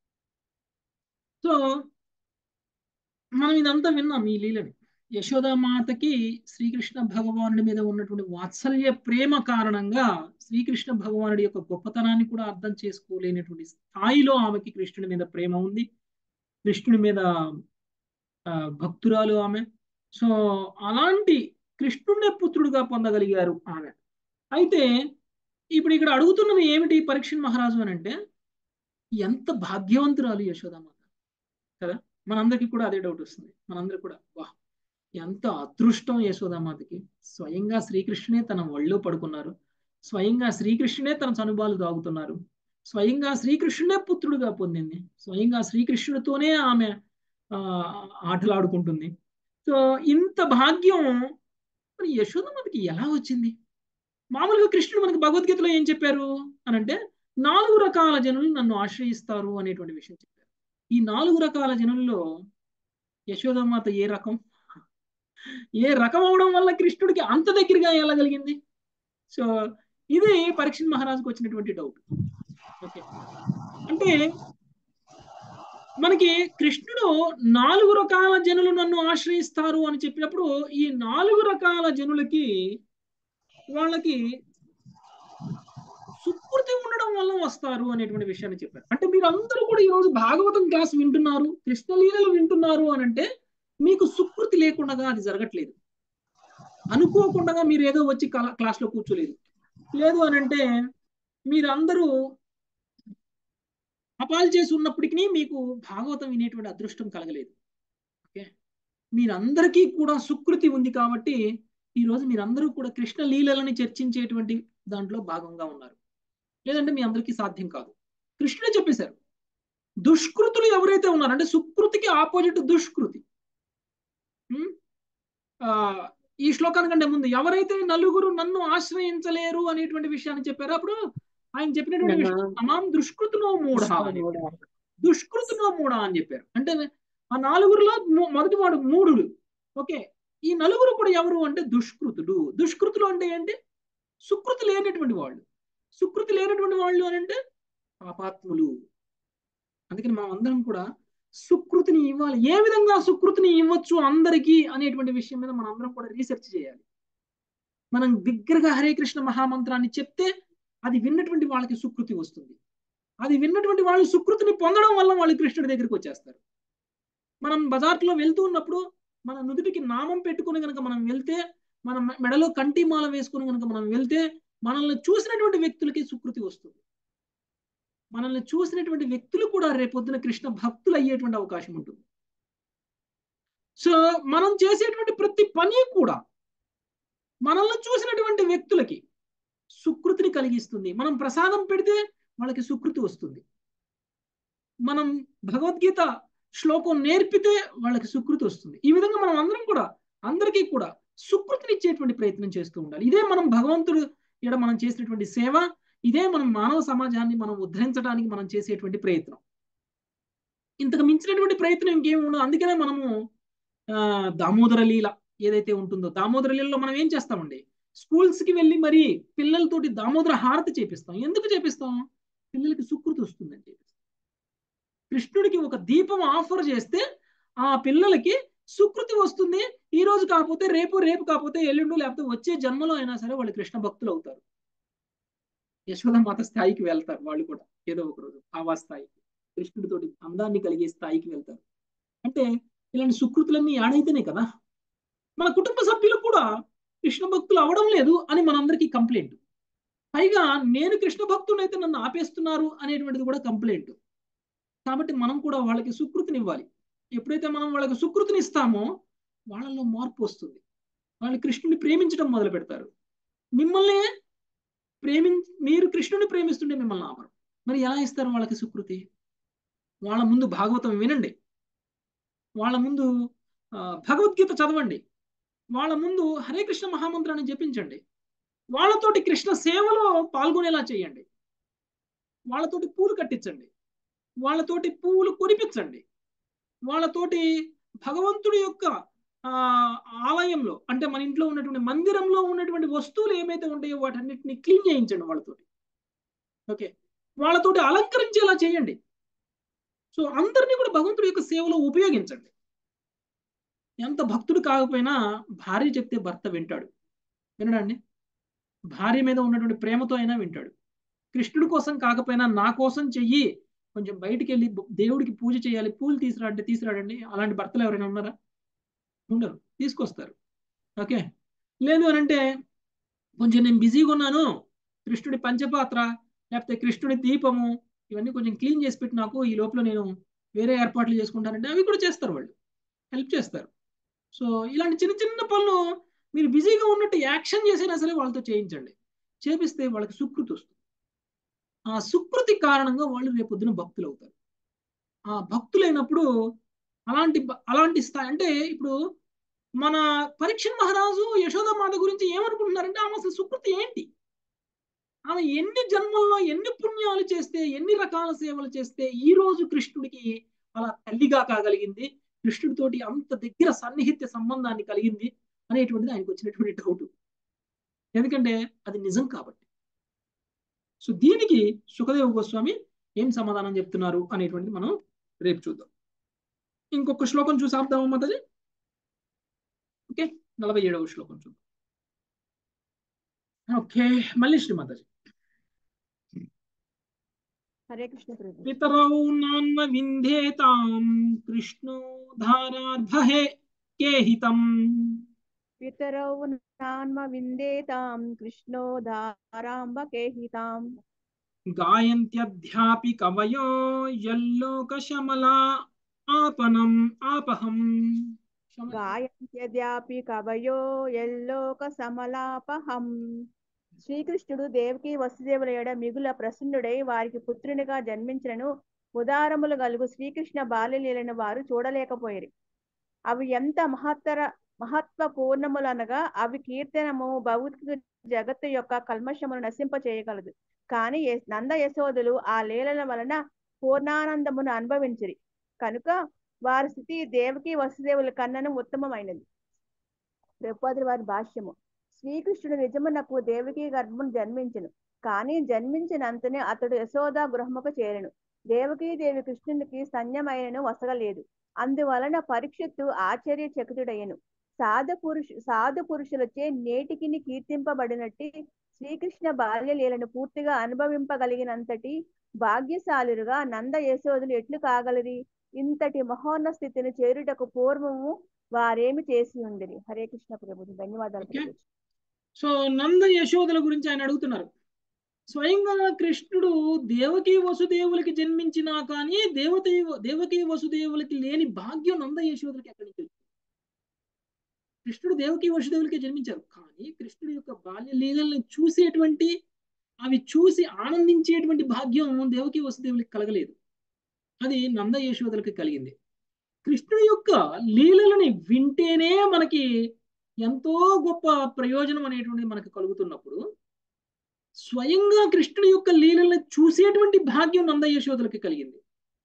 సో మనం ఇదంతా విన్నాం ఈ లీలని యశోదామాతకి శ్రీకృష్ణ భగవానుడి మీద ఉన్నటువంటి వాత్సల్య ప్రేమ కారణంగా శ్రీకృష్ణ భగవానుడి యొక్క గొప్పతనాన్ని కూడా అర్థం చేసుకోలేనటువంటి స్థాయిలో ఆమెకి కృష్ణుడి మీద ప్రేమ ఉంది కృష్ణుడి మీద భక్తురాలు ఆమె సో అలాంటి కృష్ణుడినే పుత్రుడుగా పొందగలిగారు ఆమె అయితే ఇప్పుడు ఇక్కడ అడుగుతున్నది ఏమిటి పరీక్ష మహారాజు అని అంటే ఎంత భాగ్యవంతురాలు యశోదామాత కదా మనందరికీ కూడా అదే డౌట్ వస్తుంది మనందరికి కూడా వా ఎంత అదృష్టం యశోదామాతకి స్వయంగా శ్రీకృష్ణునే తన ఒళ్ళో పడుకున్నారు స్వయంగా శ్రీకృష్ణునే తన చనుబాలు దాగుతున్నారు స్వయంగా శ్రీకృష్ణునే పుత్రుడుగా పొందింది స్వయంగా శ్రీకృష్ణుడితోనే ఆమె ఆ ఆటలాడుకుంటుంది సో ఇంత భాగ్యం మరి యశోదమ్మకి ఎలా వచ్చింది మామూలుగా కృష్ణుడు మనకి భగవద్గీతలో ఏం చెప్పారు అని అంటే నాలుగు రకాల జనులు నన్ను ఆశ్రయిస్తారు అనేటువంటి విషయం చెప్పారు ఈ నాలుగు రకాల జనుల్లో యశోదమాత ఏ రకం ఏ రకం అవడం వల్ల కృష్ణుడికి అంత దగ్గరగా వెళ్ళగలిగింది సో ఇది పరీక్ష మహారాజుకు వచ్చినటువంటి డౌట్ ఓకే అంటే మనకి కృష్ణుడు నాలుగు రకాల జనులు నన్ను ఆశ్రయిస్తారు అని చెప్పినప్పుడు ఈ నాలుగు రకాల జనులకి వాళ్ళకి సుకృతి ఉండడం వల్ల వస్తారు అనేటువంటి విషయాన్ని చెప్పారు అంటే మీరు అందరూ కూడా ఈరోజు భాగవతం క్లాస్ వింటున్నారు కృష్ణలీలలు వింటున్నారు అని అంటే మీకు సుకృతి లేకుండా అది జరగట్లేదు అనుకోకుండా మీరు ఏదో వచ్చి క్లాస్లో కూర్చోలేదు లేదు అని అంటే మీరందరూ అపాలు చేసి ఉన్నప్పటికీ మీకు భాగవతం వినేటువంటి అదృష్టం కలగలేదు ఓకే మీరందరికీ కూడా సుకృతి ఉంది కాబట్టి ఈరోజు మీరందరూ కూడా కృష్ణ లీలలని చర్చించేటువంటి దాంట్లో భాగంగా ఉన్నారు లేదంటే మీ అందరికీ సాధ్యం కాదు కృష్ణుడే చెప్పేశారు దుష్కృతులు ఎవరైతే ఉన్నారు అంటే సుకృతికి ఆపోజిట్ దుష్కృతి ఆ ఈ శ్లోకానికంటే ముందు ఎవరైతే నలుగురు నన్ను ఆశ్రయించలేరు అనేటువంటి విషయాన్ని చెప్పారో అప్పుడు ఆయన చెప్పినటువంటి విషయం తమాం దుష్కృతునో మూఢ అని దుష్కృతునో మూఢ అని చెప్పారు అంటే ఆ నాలుగురులో మొదటి వాడు మూడులు ఓకే ఈ నలుగురు కూడా ఎవరు అంటే దుష్కృతుడు దుష్కృతులు అంటే ఏంటి సుకృతి లేనటువంటి వాళ్ళు సుకృతి లేనటువంటి వాళ్ళు అని అంటే పాపాత్ములు అందుకని మనం అందరం కూడా సుకృతిని ఇవ్వాలి ఏ విధంగా సుకృతిని ఇవ్వచ్చు అందరికీ అనేటువంటి విషయం మీద మనం అందరం కూడా రీసెర్చ్ చేయాలి మనం బిగ్గరగా హరే కృష్ణ మహామంత్రాన్ని చెప్తే అది విన్నటువంటి వాళ్ళకి సుకృతి వస్తుంది అది విన్నటువంటి వాళ్ళు సుకృతిని పొందడం వల్ల వాళ్ళు కృష్ణుడి దగ్గరికి వచ్చేస్తారు మనం బజార్లో వెళ్తూ ఉన్నప్పుడు మన నుదుటికి నామం పెట్టుకుని కనుక మనం వెళ్తే మన మెడలో కంటి మాల వేసుకుని కనుక మనం వెళ్తే మనల్ని చూసినటువంటి వ్యక్తులకి సుకృతి వస్తుంది మనల్ని చూసినటువంటి వ్యక్తులు కూడా రేపొద్దున కృష్ణ భక్తులు అయ్యేటువంటి అవకాశం ఉంటుంది సో మనం చేసేటువంటి ప్రతి పని కూడా మనల్ని చూసినటువంటి వ్యక్తులకి సుకృతిని కలిగిస్తుంది మనం ప్రసాదం పెడితే వాళ్ళకి సుకృతి వస్తుంది మనం భగవద్గీత శ్లోకం నేర్పితే వాళ్ళకి సుకృతి వస్తుంది ఈ విధంగా మనం అందరం కూడా అందరికీ కూడా సుకృతిని ఇచ్చేటువంటి ప్రయత్నం చేస్తూ ఉండాలి ఇదే మనం భగవంతుడు ఇక్కడ మనం చేసినటువంటి సేవ ఇదే మనం మానవ సమాజాన్ని మనం ఉద్ధరించడానికి మనం చేసేటువంటి ప్రయత్నం ఇంతకు మించినటువంటి ప్రయత్నం ఇంకేం ఉండదు అందుకనే మనము ఆ దామోదర లీల ఏదైతే ఉంటుందో దామోదర లీలలో మనం ఏం చేస్తామండి స్కూల్స్ కి వెళ్ళి మరి పిల్లలతోటి దామోదర హారతి చేపిస్తాం ఎందుకు చేపిస్తాం పిల్లలకి సుకృతి వస్తుందని చెప్పి కృష్ణుడికి ఒక దీపం ఆఫర్ చేస్తే ఆ పిల్లలకి సుకృతి వస్తుంది ఈ రోజు కాకపోతే రేపు రేపు కాకపోతే ఎల్లుండు లేకపోతే వచ్చే జన్మలో అయినా సరే వాళ్ళు కృష్ణ భక్తులు అవుతారు యశోదమాత స్థాయికి వెళ్తారు వాళ్ళు కూడా ఏదో ఒక రోజు ఆవా స్థాయికి కృష్ణుడితోటి అందాన్ని కలిగే స్థాయికి వెళ్తారు అంటే ఇలాంటి సుకృతులన్నీ ఆడైతేనే కదా మన కుటుంబ సభ్యులు కూడా కృష్ణ భక్తులు అవడం లేదు అని మనందరికీ కంప్లైంట్ పైగా నేను కృష్ణ భక్తుడైతే నన్ను ఆపేస్తున్నారు అనేటువంటిది కూడా కంప్లైంట్ కాబట్టి మనం కూడా వాళ్ళకి సుకృతిని ఇవ్వాలి ఎప్పుడైతే మనం వాళ్ళకి సుకృతిని ఇస్తామో వాళ్ళలో మార్పు వస్తుంది వాళ్ళు కృష్ణుని ప్రేమించడం మొదలు పెడతారు మిమ్మల్ని ప్రేమి మీరు కృష్ణుని ప్రేమిస్తుంటే మిమ్మల్ని ఆపరు మరి ఎలా ఇస్తారు వాళ్ళకి సుకృతి వాళ్ళ ముందు భాగవతం వినండి వాళ్ళ ముందు భగవద్గీత చదవండి వాళ్ళ ముందు హరే కృష్ణ మహామంత్రాన్ని జపించండి వాళ్ళతోటి కృష్ణ సేవలో పాల్గొనేలా చేయండి వాళ్ళతోటి పూలు కట్టించండి వాళ్ళతోటి పువ్వులు కొనిపించండి వాళ్ళతోటి భగవంతుడి యొక్క ఆ ఆలయంలో అంటే మన ఇంట్లో ఉన్నటువంటి మందిరంలో ఉన్నటువంటి వస్తువులు ఏమైతే ఉంటాయో వాటన్నిటిని క్లీన్ చేయించండి వాళ్ళతోటి ఓకే వాళ్ళతోటి అలంకరించేలా చేయండి సో అందరినీ కూడా భగవంతుడి యొక్క సేవలో ఉపయోగించండి ఎంత భక్తుడు కాకపోయినా భార్య చెప్తే భర్త వింటాడు వినడండి భార్య మీద ఉన్నటువంటి ప్రేమతో అయినా వింటాడు కృష్ణుడి కోసం కాకపోయినా నా కోసం చెయ్యి కొంచెం బయటికి వెళ్ళి దేవుడికి పూజ చేయాలి పూలు తీసురా అంటే తీసుకురాడండి అలాంటి భర్తలు ఎవరైనా ఉన్నారా ఉండరు తీసుకొస్తారు ఓకే లేదు అని అంటే కొంచెం నేను బిజీగా ఉన్నాను కృష్ణుడి పంచపాత్ర లేకపోతే కృష్ణుడి దీపము ఇవన్నీ కొంచెం క్లీన్ చేసి పెట్టి నాకు ఈ లోపల నేను వేరే ఏర్పాట్లు చేసుకుంటానంటే అవి కూడా చేస్తారు వాళ్ళు హెల్ప్ చేస్తారు సో ఇలాంటి చిన్న చిన్న పనులు మీరు బిజీగా ఉన్నట్టు యాక్షన్ చేసినా సరే వాళ్ళతో చేయించండి చేపిస్తే వాళ్ళకి సుకృతి వస్తుంది ఆ సుకృతి కారణంగా వాళ్ళు రేపొద్దున భక్తులు అవుతారు ఆ భక్తులైనప్పుడు అలాంటి అలాంటి స్థాయి అంటే ఇప్పుడు మన పరీక్ష మహారాజు యశోదమాత గురించి ఏమనుకుంటున్నారంటే ఆమె అసలు సుకృతి ఏంటి ఆమె ఎన్ని జన్మల్లో ఎన్ని పుణ్యాలు చేస్తే ఎన్ని రకాల సేవలు చేస్తే ఈ రోజు కృష్ణుడికి అలా తల్లిగా కాగలిగింది కృష్ణుడితోటి అంత దగ్గర సన్నిహిత్య సంబంధాన్ని కలిగింది అనేటువంటిది ఆయనకు వచ్చినటువంటి డౌట్ ఎందుకంటే అది నిజం కాబట్టి సో దీనికి సుఖదేవ గోస్వామి ఏం సమాధానం చెప్తున్నారు అనేటువంటిది మనం రేపు చూద్దాం ఇంకొక శ్లోకం చూసి ఆపుదామా మాతాజీ ఓకే నలభై ఏడవ శ్లోకం చూద్దాం ఓకే మళ్ళీ శ్రీ మాతాజీ హరే కృష్ణ ప్రభు పితరౌ నాన్న వింధేతాం కృష్ణో ధారార్భహే కేహితం పితరౌ నాన్మ విందేతాం కృష్ణో ధారాంబకేహితాం గాయంత్యధ్యాపి కవయో యల్లోకశమలా ఆపనం ఆపహం గాయంత్యద్యాపి కవయో ఎల్లోక సమలాపహం శ్రీకృష్ణుడు దేవకి వసుదేవుల ఎడ మిగుల ప్రసన్నుడై వారికి పుత్రునిగా జన్మించినను ఉదారములు గలుగు శ్రీకృష్ణ బాల్యలీలను వారు చూడలేకపోయారు అవి ఎంత మహత్తర మహత్వ పూర్ణములనగా అవి కీర్తనము భౌతిక జగత్తు యొక్క కల్మషమును నశింప చేయగలదు కానీ నంద యశోదులు ఆ లీలల వలన పూర్ణానందమును అనుభవించిరి కనుక వారి స్థితి దేవకి వసుదేవుల కన్నను ఉత్తమమైనది ద్రౌపది వారి భాష్యము శ్రీకృష్ణుడు నిజమునకు దేవకి గర్భమును జన్మించను కానీ జన్మించినంతనే అతడు యశోద గృహముకు చేరెను దేవకీ దేవి కృష్ణునికి సన్యమైనను వసగలేదు అందువలన పరీక్షిత్తు ఆశ్చర్య చకితుడయ్యను సాధు పురుషు సాధు పురుషులచే నేటికిని కీర్తింపబడినట్టి శ్రీకృష్ణ బాల్యలీలను పూర్తిగా అనుభవింపగలిగినంతటి భాగ్యశాలురుగా నంద యశోదులు ఎట్లు కాగలరి ఇంతటి మహోన్న స్థితిని చేరుటకు పూర్వము వారేమి చేసి ఉండిరి హరే కృష్ణ ప్రభుజీ ధన్యవాదాలు ఓకే ప్రభుజీ సో నంద యశోదల గురించి ఆయన అడుగుతున్నారు స్వయంగా కృష్ణుడు దేవకీ వసుదేవులకి జన్మించినా కానీ దేవతే దేవకీ వసుదేవులకి లేని భాగ్యం నంద యశోదలకి ఎక్కడి నుంచి వచ్చింది? కృష్ణుడు దేవకీ వసుదేవులకి జన్మించారు కానీ కృష్ణుడి యొక్క బాల్య లీలల్ని చూసేటువంటి అవి చూసి ఆనందించేటువంటి భాగ్యం దేవకీ వసుదేవులకి కలగలేదు అది నంద యశోదలకి కలిగింది కృష్ణుడి యొక్క లీలలని వింటేనే మనకి ఎంతో గొప్ప ప్రయోజనం అనేటువంటిది మనకు కలుగుతున్నప్పుడు స్వయంగా కృష్ణుడి యొక్క లీలలను చూసేటువంటి భాగ్యం నంద యశోదలకి కలిగింది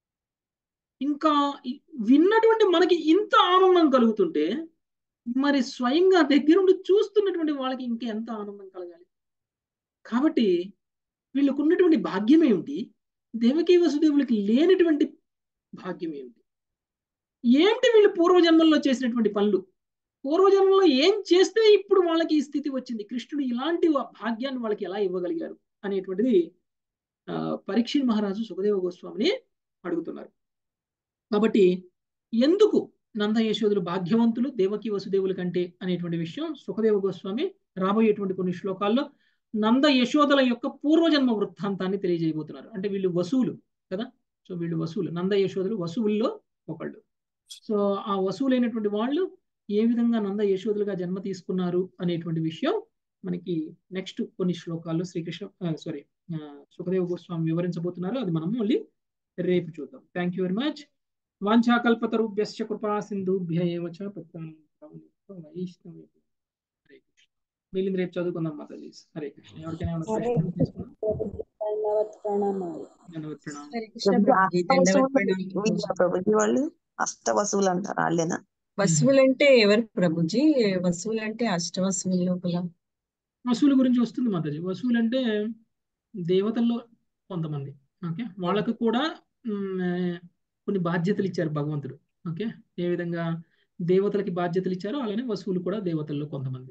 ఇంకా ఈ- విన్నటువంటి మనకి ఇంత ఆనందం కలుగుతుంటే మరి స్వయంగా దగ్గరుండి చూస్తున్నటువంటి వాళ్ళకి ఇంకా ఎంత ఆనందం కలగాలి కాబట్టి వీళ్ళకు ఉన్నటువంటి భాగ్యం ఏమిటి దేవకీ వసుదేవులకి లేనటువంటి భాగ్యం ఏమిటి ఏమిటి వీళ్ళు పూర్వజన్మల్లో చేసినటువంటి పనులు పూర్వజన్మలో ఏం చేస్తే ఇప్పుడు వాళ్ళకి ఈ స్థితి వచ్చింది కృష్ణుడు ఇలాంటి వా- భాగ్యాన్ని వాళ్ళకి ఎలా ఇవ్వగలిగారు అనేటువంటిది ఆ, పరీక్షిత్ మహారాజు సుఖదేవ గోస్వామిని అడుగుతున్నారు కాబట్టి ఎందుకు నంద యశోదులు భాగ్యవంతులు దేవకి వసుదేవుల కంటే అనేటువంటి విషయం సుఖదేవ గోస్వామి రాబోయేటువంటి కొన్ని శ్లోకాల్లో నంద యశోదల యొక్క పూర్వజన్మ వృత్తాంతాన్ని తెలియజేయబోతున్నారు అంటే వీళ్ళు వసువులు కదా సో వీళ్ళు వసువులు నంద యశోదులు వసువుల్లో ఒకళ్ళు సో ఆ వసువులైనటువంటి వాళ్ళు ఏ విధంగా నంద యశోదులుగా జన్మ తీసుకున్నారు అనేటువంటి విషయం మనకి నెక్స్ట్ కొన్ని శ్లోకాల్లో శ్రీకృష్ణ సారీ సుఖదేవ గోస్వామి వివరించబోతున్నారు అది మనం మళ్ళీ రేపు చూద్దాం థ్యాంక్ యూ వెరీ మచ్ వాంఛాకల్పతరుభ్యశ్చ కృపా సింధుభ్య ఏవ చ పత్తానం వైష్ణవ హరే కృష్ణ మిగిలింది రేపు చదువుకుందాం మాతాజీ హరే కృష్ణ ఎవరికైనా ఏమైనా హరే ప్రశ్నలు తీసుకుందాం ధన్యవాద్ ప్రణామాలు ధన్యవాద ప్రణామం హరే కృష్ణ ప్రభుజీ ప్రభుజీ అష్ట దండవత్ వసువులు ప్రణామం వీళ్ళ ప్రభుజీ వాళ్ళు అష్ట వసువులు అంటారు వాళ్ళేనా వసువులంటే ఎవరు ప్రభుజీ వసువులంటే అష్టవసువుల లోపల వసువుల గురించి వస్తుంది మాతాజీ వసువులు అంటే దేవతల్లో కొంతమంది ఓకే వాళ్ళకు కూడా మ్, కొన్ని బాధ్యతలు ఇచ్చారు భగవంతుడు ఓకే ఏ విధంగా దేవతలకి బాధ్యతలు ఇచ్చారో అలానే వసువులు కూడా దేవతల్లో కొంతమంది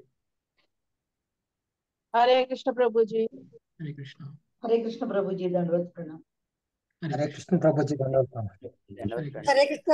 హరే కృష్ణ ప్రభుజీ హరే కృష్ణ హరే కృష్ణ ప్రభుజీ దండవత్ ప్రణామం హరే హరే కృష్ణ కృష్ణ ప్రభుజీ ధన్యవాదాలు హరే కృష్ణ హరే కృష్ణ